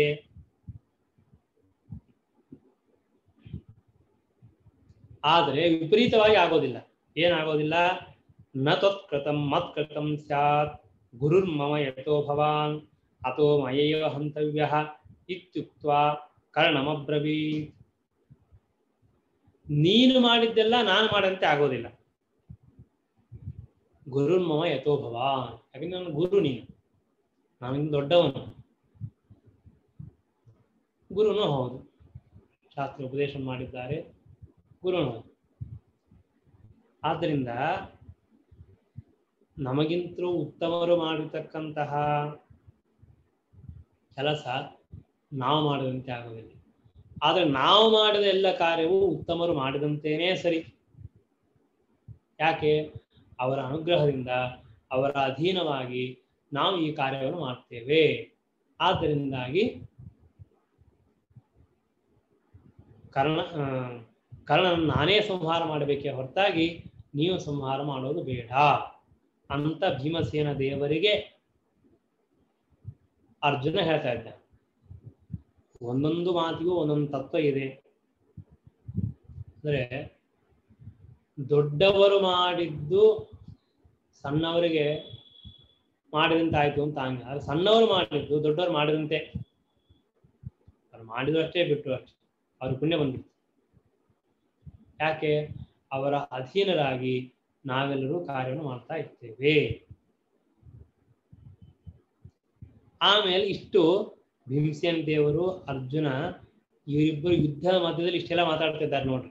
[SPEAKER 1] ಆದರೆ ವಿಪರೀತವಾಗಿ ಆಗೋದಿಲ್ಲ ಏನಾಗೋದಿಲ್ಲ ನ ತ್ವತ್ಕೃತಂ ಮತ್ಕೃತಂ ಸ್ಯಾತ್ ಗುರುರ್ಮಮ ಯಥೋ ಭವಾನ್ ಅಥೋ ಮಯೈವ ಹಂತವ್ಯ ಇತ್ಯುಕ್ತ್ವಾ ಕರ್ಣಮಬ್ರವೀತ್ ನೀನು ಮಾಡಿದ್ದೆಲ್ಲ ನಾನು ಮಾಡಂತೆ ಆಗೋದಿಲ್ಲ ಗುರುರ್ಮಮ ಯಥೋ ಭವಾನ್ ಯಾಕಂದ್ರೆ ನನ್ನ ಗುರು ನೀನು ನಾನಿಂದ ದೊಡ್ಡವನು ಗುರುನು ಹೌದು ಶಾಸ್ತ್ರ ಉಪದೇಶ ಮಾಡಿದ್ದಾರೆ ಗುರುನು ಹೌದು ಆದ್ದರಿಂದ ನಮಗಿಂತಲೂ ಉತ್ತಮರು ಮಾಡಿರ್ತಕ್ಕಂತಹ ಕೆಲಸ ನಾವು ಮಾಡಿದಂತೆ ಆಗೋದಿಲ್ಲ ಆದರೆ ನಾವು ಮಾಡಿದ ಎಲ್ಲ ಕಾರ್ಯವು ಉತ್ತಮರು ಮಾಡಿದಂತೇನೇ ಸರಿ ಯಾಕೆ ಅವರ ಅನುಗ್ರಹದಿಂದ ಅವರ ಅಧೀನವಾಗಿ ನಾವು ಈ ಕಾರ್ಯವನ್ನು ಮಾಡ್ತೇವೆ ಆದ್ದರಿಂದಾಗಿ ಕರ್ಣ ಆ, ಕರ್ಣನ ನಾನೇ ಸಂಹಾರ ಮಾಡಬೇಕೇ ಹೊರತಾಗಿ ನೀವು ಸಂಹಾರ ಮಾಡೋದು ಬೇಡ ಅಂತ ಭೀಮಸೇನ ದೇವರಿಗೆ ಅರ್ಜುನ ಹೇಳ್ತಾ ಇದ್ದ ಒಂದೊಂದು ಮಾತಿಗೂ ಒಂದೊಂದು ತತ್ವ ಇದೆ ಅಂದ್ರೆ ದೊಡ್ಡವರು ಮಾಡಿದ್ದು ಸಣ್ಣವರಿಗೆ ಮಾಡಿದಂತೆ ಆಯ್ತು ಅಂತ ಹಂಗೆ ಆದ್ರೆ ಸಣ್ಣವರು ಮಾಡಿದ್ದು ದೊಡ್ಡವರು ಮಾಡಿದಂತೆ ಅವ್ರು ಮಾಡಿದ್ರು ಅಷ್ಟೇ ಬಿಟ್ಟು ಅಷ್ಟೇ ಅವ್ರ ಪುಣ್ಯ ಬಂದಿತ್ತು ಯಾಕೆ ಅವರ ಅಧೀನರಾಗಿ ನಾವೆಲ್ಲರೂ ಕಾರ್ಯವನ್ನು ಮಾಡ್ತಾ ಇರ್ತೇವೆ ಆಮೇಲೆ ಇಷ್ಟು ಭೀಮಸೇನ್ ದೇವರು ಅರ್ಜುನ ಇವರಿಬ್ಬರು ಯುದ್ಧದ ಮಧ್ಯದಲ್ಲಿ ಇಷ್ಟೆಲ್ಲ ಮಾತಾಡ್ತಿದ್ದಾರೆ ನೋಡ್ರಿ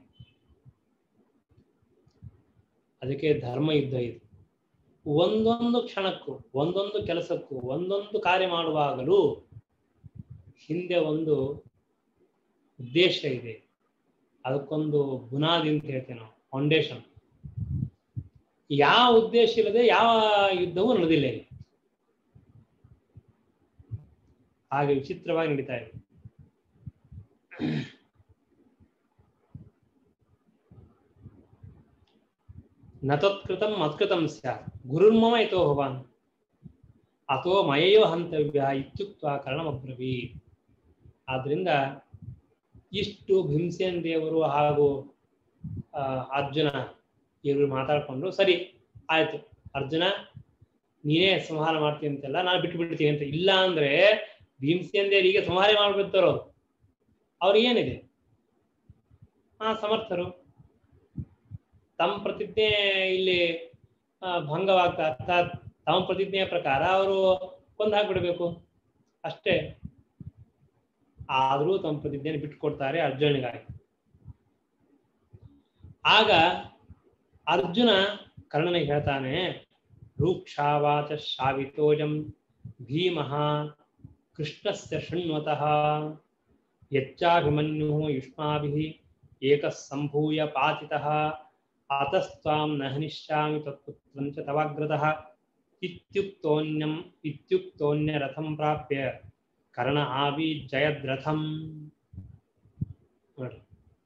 [SPEAKER 1] ಅದಕ್ಕೆ ಧರ್ಮ ಯುದ್ಧ ಇದು ಒಂದೊಂದು ಕ್ಷಣಕ್ಕೂ ಒಂದೊಂದು ಕೆಲಸಕ್ಕೂ ಒಂದೊಂದು ಕಾರ್ಯ ಮಾಡುವಾಗಲೂ ಹಿಂದೆ ಒಂದು ಉದ್ದೇಶ ಇದೆ ಅದಕ್ಕೊಂದು ಬುನಾದಿ ಅಂತ ಹೇಳ್ತೇವೆ ನಾವು ಫೌಂಡೇಶನ್ ಯಾವ ಉದ್ದೇಶ ಇಲ್ಲದೆ ಯಾವ ಯುದ್ಧವೂ ನಡೆದಿಲ್ಲ ಇಲ್ಲಿ ಹಾಗೆ ವಿಚಿತ್ರವಾಗಿ ನಡೀತಾ ಇದೆ ನ ತತ್ಕೃತಂ ಮತ್ಕೃತಂ ಸ್ಯಾತ್ ಗುರುರ್ಮಮ ಇತೋ ಭವಾನ್ ಅಥೋ ಮಯೈವ ಹಂತವ್ಯ ಇತ್ಯುಕ್ತ ಕರ್ಣಮಬ್ರವೀ ಆದ್ರಿಂದ ಇಷ್ಟು ಭೀಮಸೇನ್ ದೇವರು ಹಾಗೂ ಆ, ಅರ್ಜುನ ಇವರು ಮಾತಾಡ್ಕೊಂಡು ಸರಿ ಆಯ್ತು ಅರ್ಜುನ ನೀನೇ ಸಂಹಾರ ಮಾಡ್ತೀನಿ ಅಂತೆಲ್ಲ ನಾನು ಬಿಟ್ಟು ಬಿಡ್ತೀನಿ ಅಂತ ಇಲ್ಲ ಅಂದ್ರೆ ಭೀಮಸೇನ್ ದೇವರಿಗೆ ಸಂಹಾರ ಮಾಡ್ಬಿಡ್ತಾರೋ ಅವ್ರಿಗೆ ಏನಿದೆ ಹಾ ಸಮರ್ಥರು ತಮ್ಮ ಪ್ರತಿಜ್ಞೆ ಇಲ್ಲಿ ಆ, ಭಂಗವಾಗ್ತಾ ಅರ್ಥಾತ್ ತಮ್ಮ ಪ್ರತಿಜ್ಞೆಯ ಪ್ರಕಾರ ಅವರು ಕೊಂದು ಹಾಕ್ಬಿಡ್ಬೇಕು ಅಷ್ಟೇ ಆದರೂ ತಮ್ಮ ಪ್ರತಿಜ್ಞೆಯನ್ನು ಬಿಟ್ಟುಕೊಡ್ತಾರೆ ಅರ್ಜುನಿಗಾಗಿ ಆಗ ಅರ್ಜುನ ಕರ್ಣನಿಗೆ ಹೇಳ್ತಾನೆ ರೂಕ್ಷಾವಾಚ ಶಾವಿತೋಜಂ ಭೀಮಃ ಕೃಷ್ಣಸ್ಯ ಶೃಣ್ವತಃ ಯಚ್ಚಾಭಿಮನ್ಯು ಯುಷ್ಮಾಭಿಃ ಏಕಃ ಸಂಭೂಯ ಪಾತಿತಃ ಆತಸ್ತ್ವಾಂ ನ ಹನಿಷ್ಯಾಮಿ ತತ್ಪುತ್ರಂ ಚ ತವಾಗ್ರತಃ ಇತ್ಯುಕ್ತೋನ್ಯಂ ಇತ್ಯುಕ್ತೋನ್ಯರಥಂ ಪ್ರಾಪ್ಯ ಕರ್ಣ ಆವಿ ಜಯದ್ರಥಂ ನೋಡ್ರಿ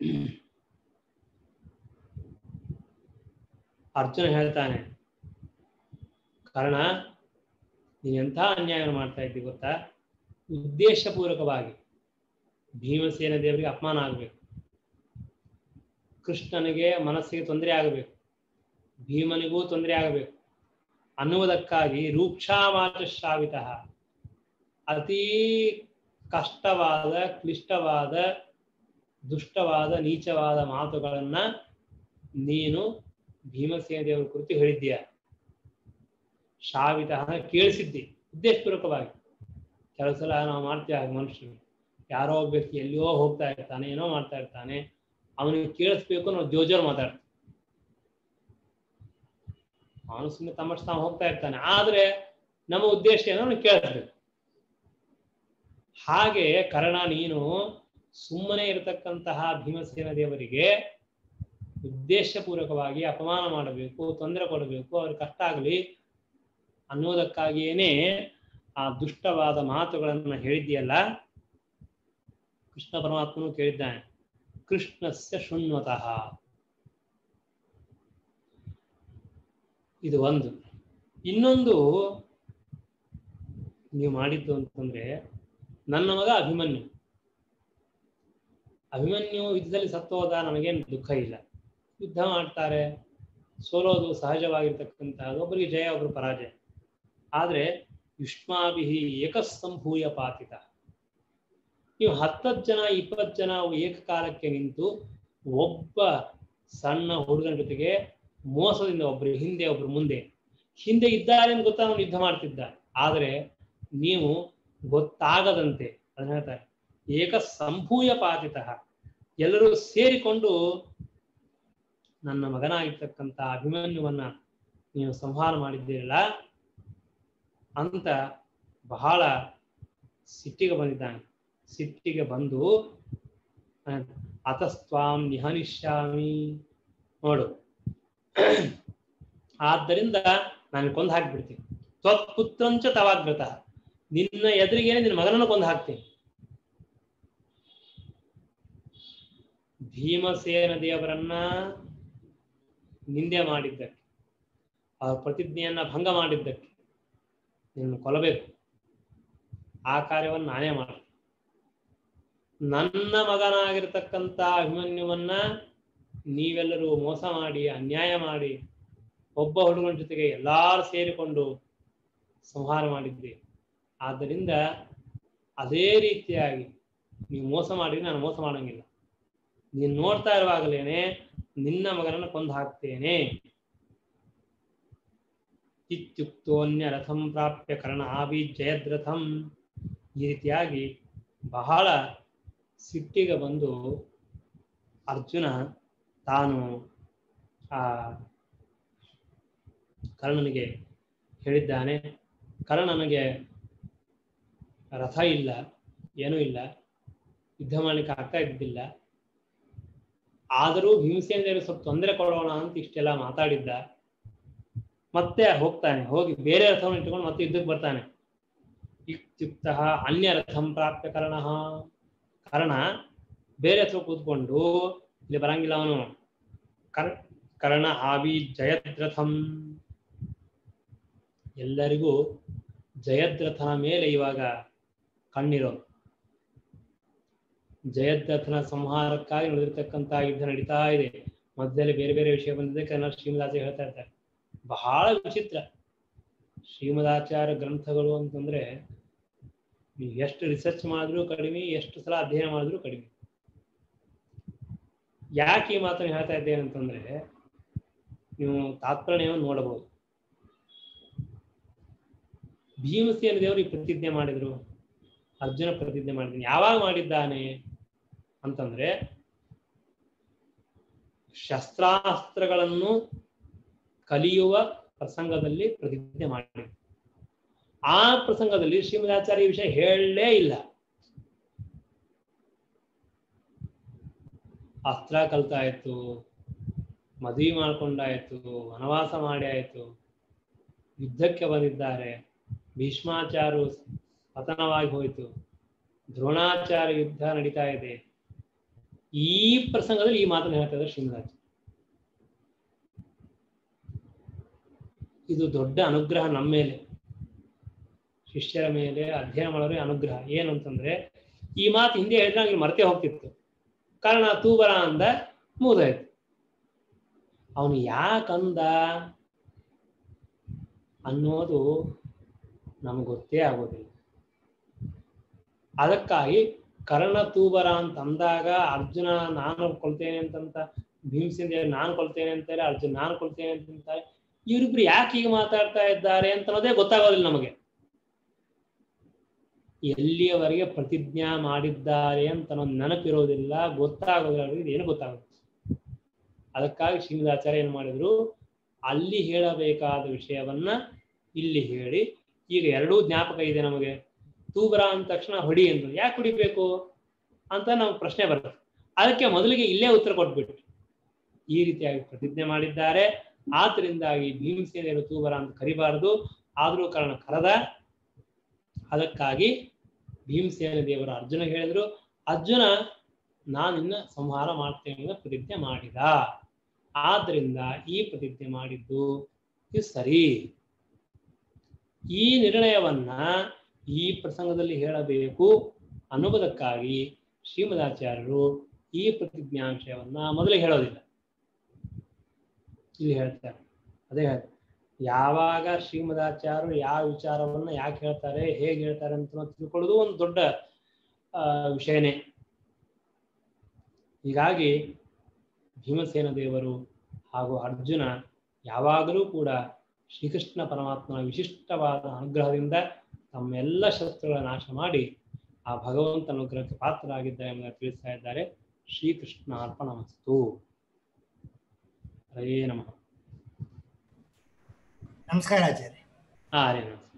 [SPEAKER 1] ಅರ್ಜುನ ಹೇಳ್ತಾನೆ ಕರ್ಣ ನೀನ್ ಎಂಥ ಅನ್ಯಾಯವನ್ನು ಮಾಡ್ತಾ ಇದ್ದಿ ಗೊತ್ತಾ ಉದ್ದೇಶಪೂರ್ವಕವಾಗಿ ಭೀಮಸೇನ ದೇವರಿಗೆ ಅಪಮಾನ ಆಗಬೇಕು ಕೃಷ್ಣನಿಗೆ ಮನಸ್ಸಿಗೆ ತೊಂದರೆ ಆಗಬೇಕು ಭೀಮನಿಗೂ ತೊಂದರೆ ಆಗಬೇಕು ಅನ್ನುವುದಕ್ಕಾಗಿ ರೂಕ್ಷಾವಾಚ ಶ್ರಾವಿತ ಅತೀ ಕಷ್ಟವಾದ ಕ್ಲಿಷ್ಟವಾದ ದುಷ್ಟವಾದ ನೀಚವಾದ ಮಾತುಗಳನ್ನ ನೀನು ಭೀಮಸೇನ ದೇವರ ಕುರಿತು ಹೇಳಿದ್ದೀಯ ಶಾವಿತ ಕೇಳಿಸಿದ್ದಿ ಉದ್ದೇಶಪೂರ್ವಕವಾಗಿ ಕೆಲವು ಸಲ ನಾವು ಮಾಡ್ತೀವಿ ಹಾಗೆ ಮನುಷ್ಯರು ಯಾರೋ ಒಬ್ಬ ವ್ಯಕ್ತಿ ಎಲ್ಲಿಯೋ ಹೋಗ್ತಾ ಇರ್ತಾನೆ ಏನೋ ಮಾಡ್ತಾ ಇರ್ತಾನೆ ಅವನಿಗೆ ಕೇಳಿಸ್ಬೇಕು ನಾವು ಜೋಜೋರ್ ಮಾತಾಡ್ತೀವಿ ಅವನು ಸುಮ್ಮನೆ ತಮ್ಮಷ್ಟು ತಾವು ಹೋಗ್ತಾ ಇರ್ತಾನೆ ಆದ್ರೆ ನಮ್ಮ ಉದ್ದೇಶ ಏನೋ ಅವನಿಗೆ ಕೇಳಿಸ್ಬೇಕು ಹಾಗೆ ಕರ್ಣ ನೀನು ಸುಮ್ಮನೆ ಇರತಕ್ಕಂತಹ ಭೀಮಸೇನ ದೇವರಿಗೆ ಉದ್ದೇಶಪೂರ್ವಕವಾಗಿ ಅಪಮಾನ ಮಾಡಬೇಕು ತೊಂದರೆ ಕೊಡಬೇಕು ಅವ್ರಿಗೆ ಕಷ್ಟ ಆಗಲಿ ಅನ್ನೋದಕ್ಕಾಗಿಯೇನೆ ಆ ದುಷ್ಟವಾದ ಮಾತುಗಳನ್ನು ಹೇಳಿದ್ಯಲ್ಲ ಕೃಷ್ಣ ಪರಮಾತ್ಮನು ಕೇಳಿದ್ದಾನೆ ಕೃಷ್ಣಸ್ಯ ಶೃಣ್ವತಃ ಇದು ಒಂದು ಇನ್ನೊಂದು ನೀವು ಮಾಡಿದ್ದು ಅಂತಂದ್ರೆ ನನ್ನ ಮಗ ಅಭಿಮನ್ಯು ಅಭಿಮನ್ಯು ಯುದ್ಧದಲ್ಲಿ ಸತ್ತೋದ ನಮಗೇನು ದುಃಖ ಇಲ್ಲ ಯುದ್ಧ ಮಾಡ್ತಾರೆ ಸೋಲೋದು ಸಹಜವಾಗಿರ್ತಕ್ಕಂಥದ್ದು ಒಬ್ಬರಿಗೆ ಜಯ ಒಬ್ಬರು ಪರಾಜಯ ಆದ್ರೆ ಯುಷ್ಮಾಭಿಹಿ ಏಕಸ್ತಂಭೂಯ ಪಾತಿತ ನೀವು ಹತ್ತತ್ತು ಜನ ಇಪ್ಪತ್ತು ಜನ ಏಕಕಾಲಕ್ಕೆ ನಿಂತು ಒಬ್ಬ ಸಣ್ಣ ಹುಡುಗನ ಜೊತೆಗೆ ಮೋಸದಿಂದ ಒಬ್ರು ಹಿಂದೆ ಒಬ್ರು ಮುಂದೆ ಹಿಂದೆ ಇದ್ದಾರೆ ಅಂತ ಗೊತ್ತಾ ಅವನು ಯುದ್ಧ ಮಾಡ್ತಿದ್ದ ಆದರೆ ನೀವು ಗೊತ್ತಾಗದಂತೆ ಅದನ್ನ ಹೇಳ್ತಾರೆ ಏಕ ಸಂಭೂಯ ಪಾತಿತ ಎಲ್ಲರೂ ಸೇರಿಕೊಂಡು ನನ್ನ ಮಗನಾಗಿರ್ತಕ್ಕಂಥ ಅಭಿಮನ್ಯುವನ್ನ ನೀವು ಸಂಹಾರ ಮಾಡಿದ್ದೀರಲ್ಲ ಅಂತ ಬಹಳ ಸಿಟ್ಟಿಗೆ ಬಂದಿದ್ದಾನೆ ಸಿಟ್ಟಿಗೆ ಬಂದು ಅತಸ್ತ್ವಾಂ ನಿಹನಿಷ್ಯಾಮಿ ನೋಡು ಆದ್ದರಿಂದ ನಾನು ಕೊಂದು ಹಾಕ್ಬಿಡ್ತೀನಿ ತ್ವತ್ಪುತ್ರಂಚ ತವಾಗ್ರತ ನಿನ್ನ ಎದುರಿಗೇನೆ ನಿನ್ನ ಮಗನನ್ನು ಕೊಂದು ಹಾಕ್ತೀನಿ ಭೀಮಸೇನ ದೇವರನ್ನ ನಿಂದೆ ಮಾಡಿದ್ದಕ್ಕೆ ಅವ್ರ ಪ್ರತಿಜ್ಞೆಯನ್ನ ಭಂಗ ಮಾಡಿದ್ದಕ್ಕೆ ನಿನ್ನ ಕೊಲ್ಲಬೇಕು ಆ ಕಾರ್ಯವನ್ನು ನಾನೇ ಮಾಡ್ತೀನಿ ನನ್ನ ಮಗನಾಗಿರ್ತಕ್ಕಂಥ ಅಭಿಮನ್ಯುವನ್ನ ನೀವೆಲ್ಲರೂ ಮೋಸ ಮಾಡಿ ಅನ್ಯಾಯ ಮಾಡಿ ಒಬ್ಬ ಹುಡುಗನ ಜೊತೆಗೆ ಎಲ್ಲಾರು ಸೇರಿಕೊಂಡು ಸಂಹಾರ ಮಾಡಿದ್ದೆ ಆದ್ದರಿಂದ ಅದೇ ರೀತಿಯಾಗಿ ನೀವು ಮೋಸ ಮಾಡಿ ನಾನು ಮೋಸ ಮಾಡಂಗಿಲ್ಲ ನೀನು ನೋಡ್ತಾ ಇರುವಾಗಲೇನೆ ನಿನ್ನ ಮಗನನ್ನು ಕೊಂದು ಹಾಕ್ತೇನೆ ಇತ್ಯುಕ್ತೋನ್ಯ ರಥಂ ಪ್ರಾಪ್ಯ ಕರ್ಣ ಆವಿ ಜಯದ್ರಥಂ ಈ ರೀತಿಯಾಗಿ ಬಹಳ ಸಿಟ್ಟಿಗೆ ಬಂದು ಅರ್ಜುನ ತಾನು ಆ ಕರ್ಣನಿಗೆ ಹೇಳಿದ್ದಾನೆ ಕರ್ಣನಿಗೆ ರಥ ಇಲ್ಲ ಏನೂ ಇಲ್ಲ ಯುದ್ಧ ಮಾಡ್ಲಿಕ್ಕೆ ಆಗ್ತಾ ಇದ್ದಿಲ್ಲ ಆದರೂ ಭೀಮಸೇನ ದೇವರು ಸ್ವಲ್ಪ ತೊಂದರೆ ಕೊಡೋಣ ಅಂತ ಇಷ್ಟೆಲ್ಲ ಮಾತಾಡಿದ್ದ ಮತ್ತೆ ಹೋಗ್ತಾನೆ ಹೋಗಿ ಬೇರೆ ರಥವನ್ನು ಇಟ್ಕೊಂಡು ಮತ್ತೆ ಯುದ್ಧಕ್ಕೆ ಬರ್ತಾನೆ ಇತ್ಯುಕ್ತ ಅನ್ಯ ರಥಂ ಪ್ರಾಪ್ಯ ಕರ್ಣ ಕರ್ಣ ಬೇರೆ ಹತ್ರ ಕೂತ್ಕೊಂಡು ಇಲ್ಲಿ ಬರಂಗಿಲ್ಲ ಅವನು ಕರ್ ಕರ್ಣ ಆವಿ ಜಯದ್ರಥಂ ಎಲ್ಲರಿಗೂ ಜಯದ್ರಥನ ಮೇಲೆ ಇವಾಗ ಕಣ್ಣಿರೋದು ಜಯದ್ರಥನ ಸಂಹಾರಕ್ಕಾಗಿ ನಡೆದಿರ್ತಕ್ಕಂಥ ಯುದ್ಧ ನಡೀತಾ ಇದೆ ಮಧ್ಯದಲ್ಲಿ ಬೇರೆ ಬೇರೆ ವಿಷಯ ಬಂದಿದೆ ಕನ್ನಡ ಶ್ರೀಮದಾಚಾರ್ಯ ಹೇಳ್ತಾ ಇರ್ತಾರೆ ಬಹಳ ವಿಚಿತ್ರ ಶ್ರೀಮದಾಚಾರ್ಯ ಗ್ರಂಥಗಳು ಅಂತಂದ್ರೆ ನೀವು ಎಷ್ಟು ರಿಸರ್ಚ್ ಮಾಡಿದ್ರು ಕಡಿಮೆ ಎಷ್ಟು ಸಲ ಅಧ್ಯಯನ ಮಾಡಿದ್ರು ಕಡಿಮೆ ಯಾಕೆ ಈ ಮಾತನ್ನು ಹೇಳ್ತಾ ಇದ್ದೇನೆ ಅಂತಂದ್ರೆ ನೀವು ತಾತ್ಪರ್ಯವನ್ನು ನೋಡಬಹುದು ಭೀಮಸೇನ ದೇವರು ಈ ಪ್ರತಿಜ್ಞೆ ಮಾಡಿದ್ರು ಅರ್ಜುನ ಪ್ರತಿಜ್ಞೆ ಮಾಡಿದ್ದಾನೆ ಯಾವಾಗ ಮಾಡಿದ್ದಾನೆ ಅಂತಂದ್ರೆ ಶಸ್ತ್ರಾಸ್ತ್ರಗಳನ್ನು ಕಲಿಯುವ ಪ್ರಸಂಗದಲ್ಲಿ ಪ್ರತಿಜ್ಞೆ ಮಾಡಿದ್ರು ಆ ಪ್ರಸಂಗದಲ್ಲಿ ಶ್ರೀಮದಾಚಾರ್ಯ ಈ ವಿಷಯ ಹೇಳಲೇ ಇಲ್ಲ ಅಸ್ತ್ರ ಕಲ್ತಾಯ್ತು ಮದುವೆ ಮಾಡ್ಕೊಂಡಾಯ್ತು ವನವಾಸ ಮಾಡಿ ಆಯ್ತು ಯುದ್ಧಕ್ಕೆ ಬಂದಿದ್ದಾರೆ ಭೀಷ್ಮಾಚಾರ್ಯ ಪತನವಾಗಿ ಹೋಯಿತು ದ್ರೋಣಾಚಾರ್ಯ ಯುದ್ಧ ನಡೀತಾ ಇದೆ ಈ ಪ್ರಸಂಗದಲ್ಲಿ ಈ ಮಾತನ್ನು ಹೇಳ್ತಾ ಇದ್ದಾರೆ ಶ್ರೀನಿವಾಸ ಇದು ದೊಡ್ಡ ಅನುಗ್ರಹ ನಮ್ಮ ಮೇಲೆ ಶಿಷ್ಯರ ಮೇಲೆ ಅಧ್ಯಯನ ಮಾಡೋರಿಗೆ ಅನುಗ್ರಹ ಏನು ಅಂತಂದ್ರೆ ಈ ಮಾತು ಹಿಂದೆ ಹೇಳಿದ್ರೆ ನಂಗೆ ಮರೆತೇ ಹೋಗ್ತಿತ್ತು ಕಾರಣ ತೂಬರ ಅಂದ ಮುಗಿದಾಯ್ತು ಅವನು ಯಾಕಂದ ಅನ್ನೋದು ನಮ್ಗೆ ಗೊತ್ತೇ ಆಗೋದಿಲ್ಲ ಅದಕ್ಕಾಗಿ ಕರ್ಣ ತೂಬರ ಅಂತ ಅಂದಾಗ ಅರ್ಜುನ ನಾನು ಕೊಲ್ತೇನೆ ಅಂತಂತ ಭೀಮಸೇನ ನಾನು ಕೊಲ್ತೇನೆ ಅಂತಾರೆ ಅರ್ಜುನ್ ನಾನು ಕೊಲ್ತೇನೆ ಅಂತಂತಾರೆ ಇವರಿಬ್ರು ಯಾಕೆ ಹೀಗೆ ಮಾತಾಡ್ತಾ ಇದ್ದಾರೆ ಅಂತ ಅನ್ನೋದೇ ಗೊತ್ತಾಗೋದಿಲ್ಲ ನಮಗೆ ಎಲ್ಲಿಯವರೆಗೆ ಪ್ರತಿಜ್ಞಾ ಮಾಡಿದ್ದಾರೆ ಅಂತ ಅನ್ನೋದು ನೆನಪಿರೋದಿಲ್ಲ ಗೊತ್ತಾಗೋದಿಲ್ಲ ಅವ್ರಿಗೆ ಏನು ಗೊತ್ತಾಗೋದಿಲ್ಲ ಅದಕ್ಕಾಗಿ ಶ್ರೀಮದಾಚಾರ್ಯ ಏನು ಮಾಡಿದ್ರು ಅಲ್ಲಿ ಹೇಳಬೇಕಾದ ವಿಷಯವನ್ನ ಇಲ್ಲಿ ಹೇಳಿ ಈಗ ಎರಡೂ ಜ್ಞಾಪಕ ಇದೆ ನಮಗೆ ತೂಬರ ಅಂದ ತಕ್ಷಣ ಹೊಡಿ ಅಂದ್ರು ಯಾಕೆ ಹೊಡಿಬೇಕು ಅಂತ ನಾವು ಪ್ರಶ್ನೆ ಬರುತ್ತೆ ಅದಕ್ಕೆ ಮೊದಲಿಗೆ ಇಲ್ಲೇ ಉತ್ತರ ಕೊಟ್ಬಿಟ್ಟು ಈ ರೀತಿಯಾಗಿ ಪ್ರತಿಜ್ಞೆ ಮಾಡಿದ್ದಾರೆ ಆದ್ರಿಂದಾಗಿ ಭೀಮಸೇನೆಯರು ತೂಬರ ಅಂತ ಕರಿಬಾರದು ಆದ್ರೂ ಕಾರಣ ಕರೆದ ಅದಕ್ಕಾಗಿ ಭೀಮಸೇನ ದೇವರು ಅರ್ಜುನ ಹೇಳಿದ್ರು ಅರ್ಜುನ ನಾನಿನ್ನ ಸಂಹಾರ ಮಾಡ್ತೇನೆ ಅಂತ ಪ್ರತಿಜ್ಞೆ ಮಾಡಿದ ಆದ್ರಿಂದ ಈ ಪ್ರತಿಜ್ಞೆ ಮಾಡಿದ್ದು ಇದು ಸರಿ ಈ ನಿರ್ಣಯವನ್ನ ಈ ಪ್ರಸಂಗದಲ್ಲಿ ಹೇಳಬೇಕು ಅನ್ನುವುದಕ್ಕಾಗಿ ಶ್ರೀಮದಾಚಾರ್ಯರು ಈ ಪ್ರತಿಜ್ಞಾಂಶವನ್ನ ಮೊದಲೇ ಹೇಳೋದಿಲ್ಲ ಇಲ್ಲಿ ಹೇಳ್ತಾರೆ ಅದೇ ಹೇಳ್ತಾರೆ ಯಾವಾಗ ಶ್ರೀಮದಾಚಾರ್ಯರು ಯಾವ ವಿಚಾರವನ್ನ ಯಾಕೆ ಹೇಳ್ತಾರೆ ಹೇಗೆ ಹೇಳ್ತಾರೆ ಅಂತ ನಾವು ತಿಳ್ಕೊಳ್ಳೋದು ಒಂದು ದೊಡ್ಡ ಆ, ವಿಷಯನೇ ಹೀಗಾಗಿ ಭೀಮಸೇನ ದೇವರು ಹಾಗೂ ಅರ್ಜುನ ಯಾವಾಗಲೂ ಕೂಡ ಶ್ರೀಕೃಷ್ಣ ಪರಮಾತ್ಮನ ವಿಶಿಷ್ಟವಾದ ಅನುಗ್ರಹದಿಂದ ತಮ್ಮೆಲ್ಲ ಶಸ್ತ್ರಗಳ ನಾಶ ಮಾಡಿ ಆ ಭಗವಂತ ಅನುಗ್ರಹಕ್ಕೆ ಪಾತ್ರರಾಗಿದ್ದಾರೆ ಎಂಬುದನ್ನು ತಿಳಿಸ್ತಾ ಇದ್ದಾರೆ ಶ್ರೀಕೃಷ್ಣ ಅರ್ಪಣಮಸ್ತು ಹರೇ ನಮಃ
[SPEAKER 2] ನಮಸ್ಕಾರ ಆಚಾರ್ಯ
[SPEAKER 1] ಹಾ ಹರೇ ನಮಃ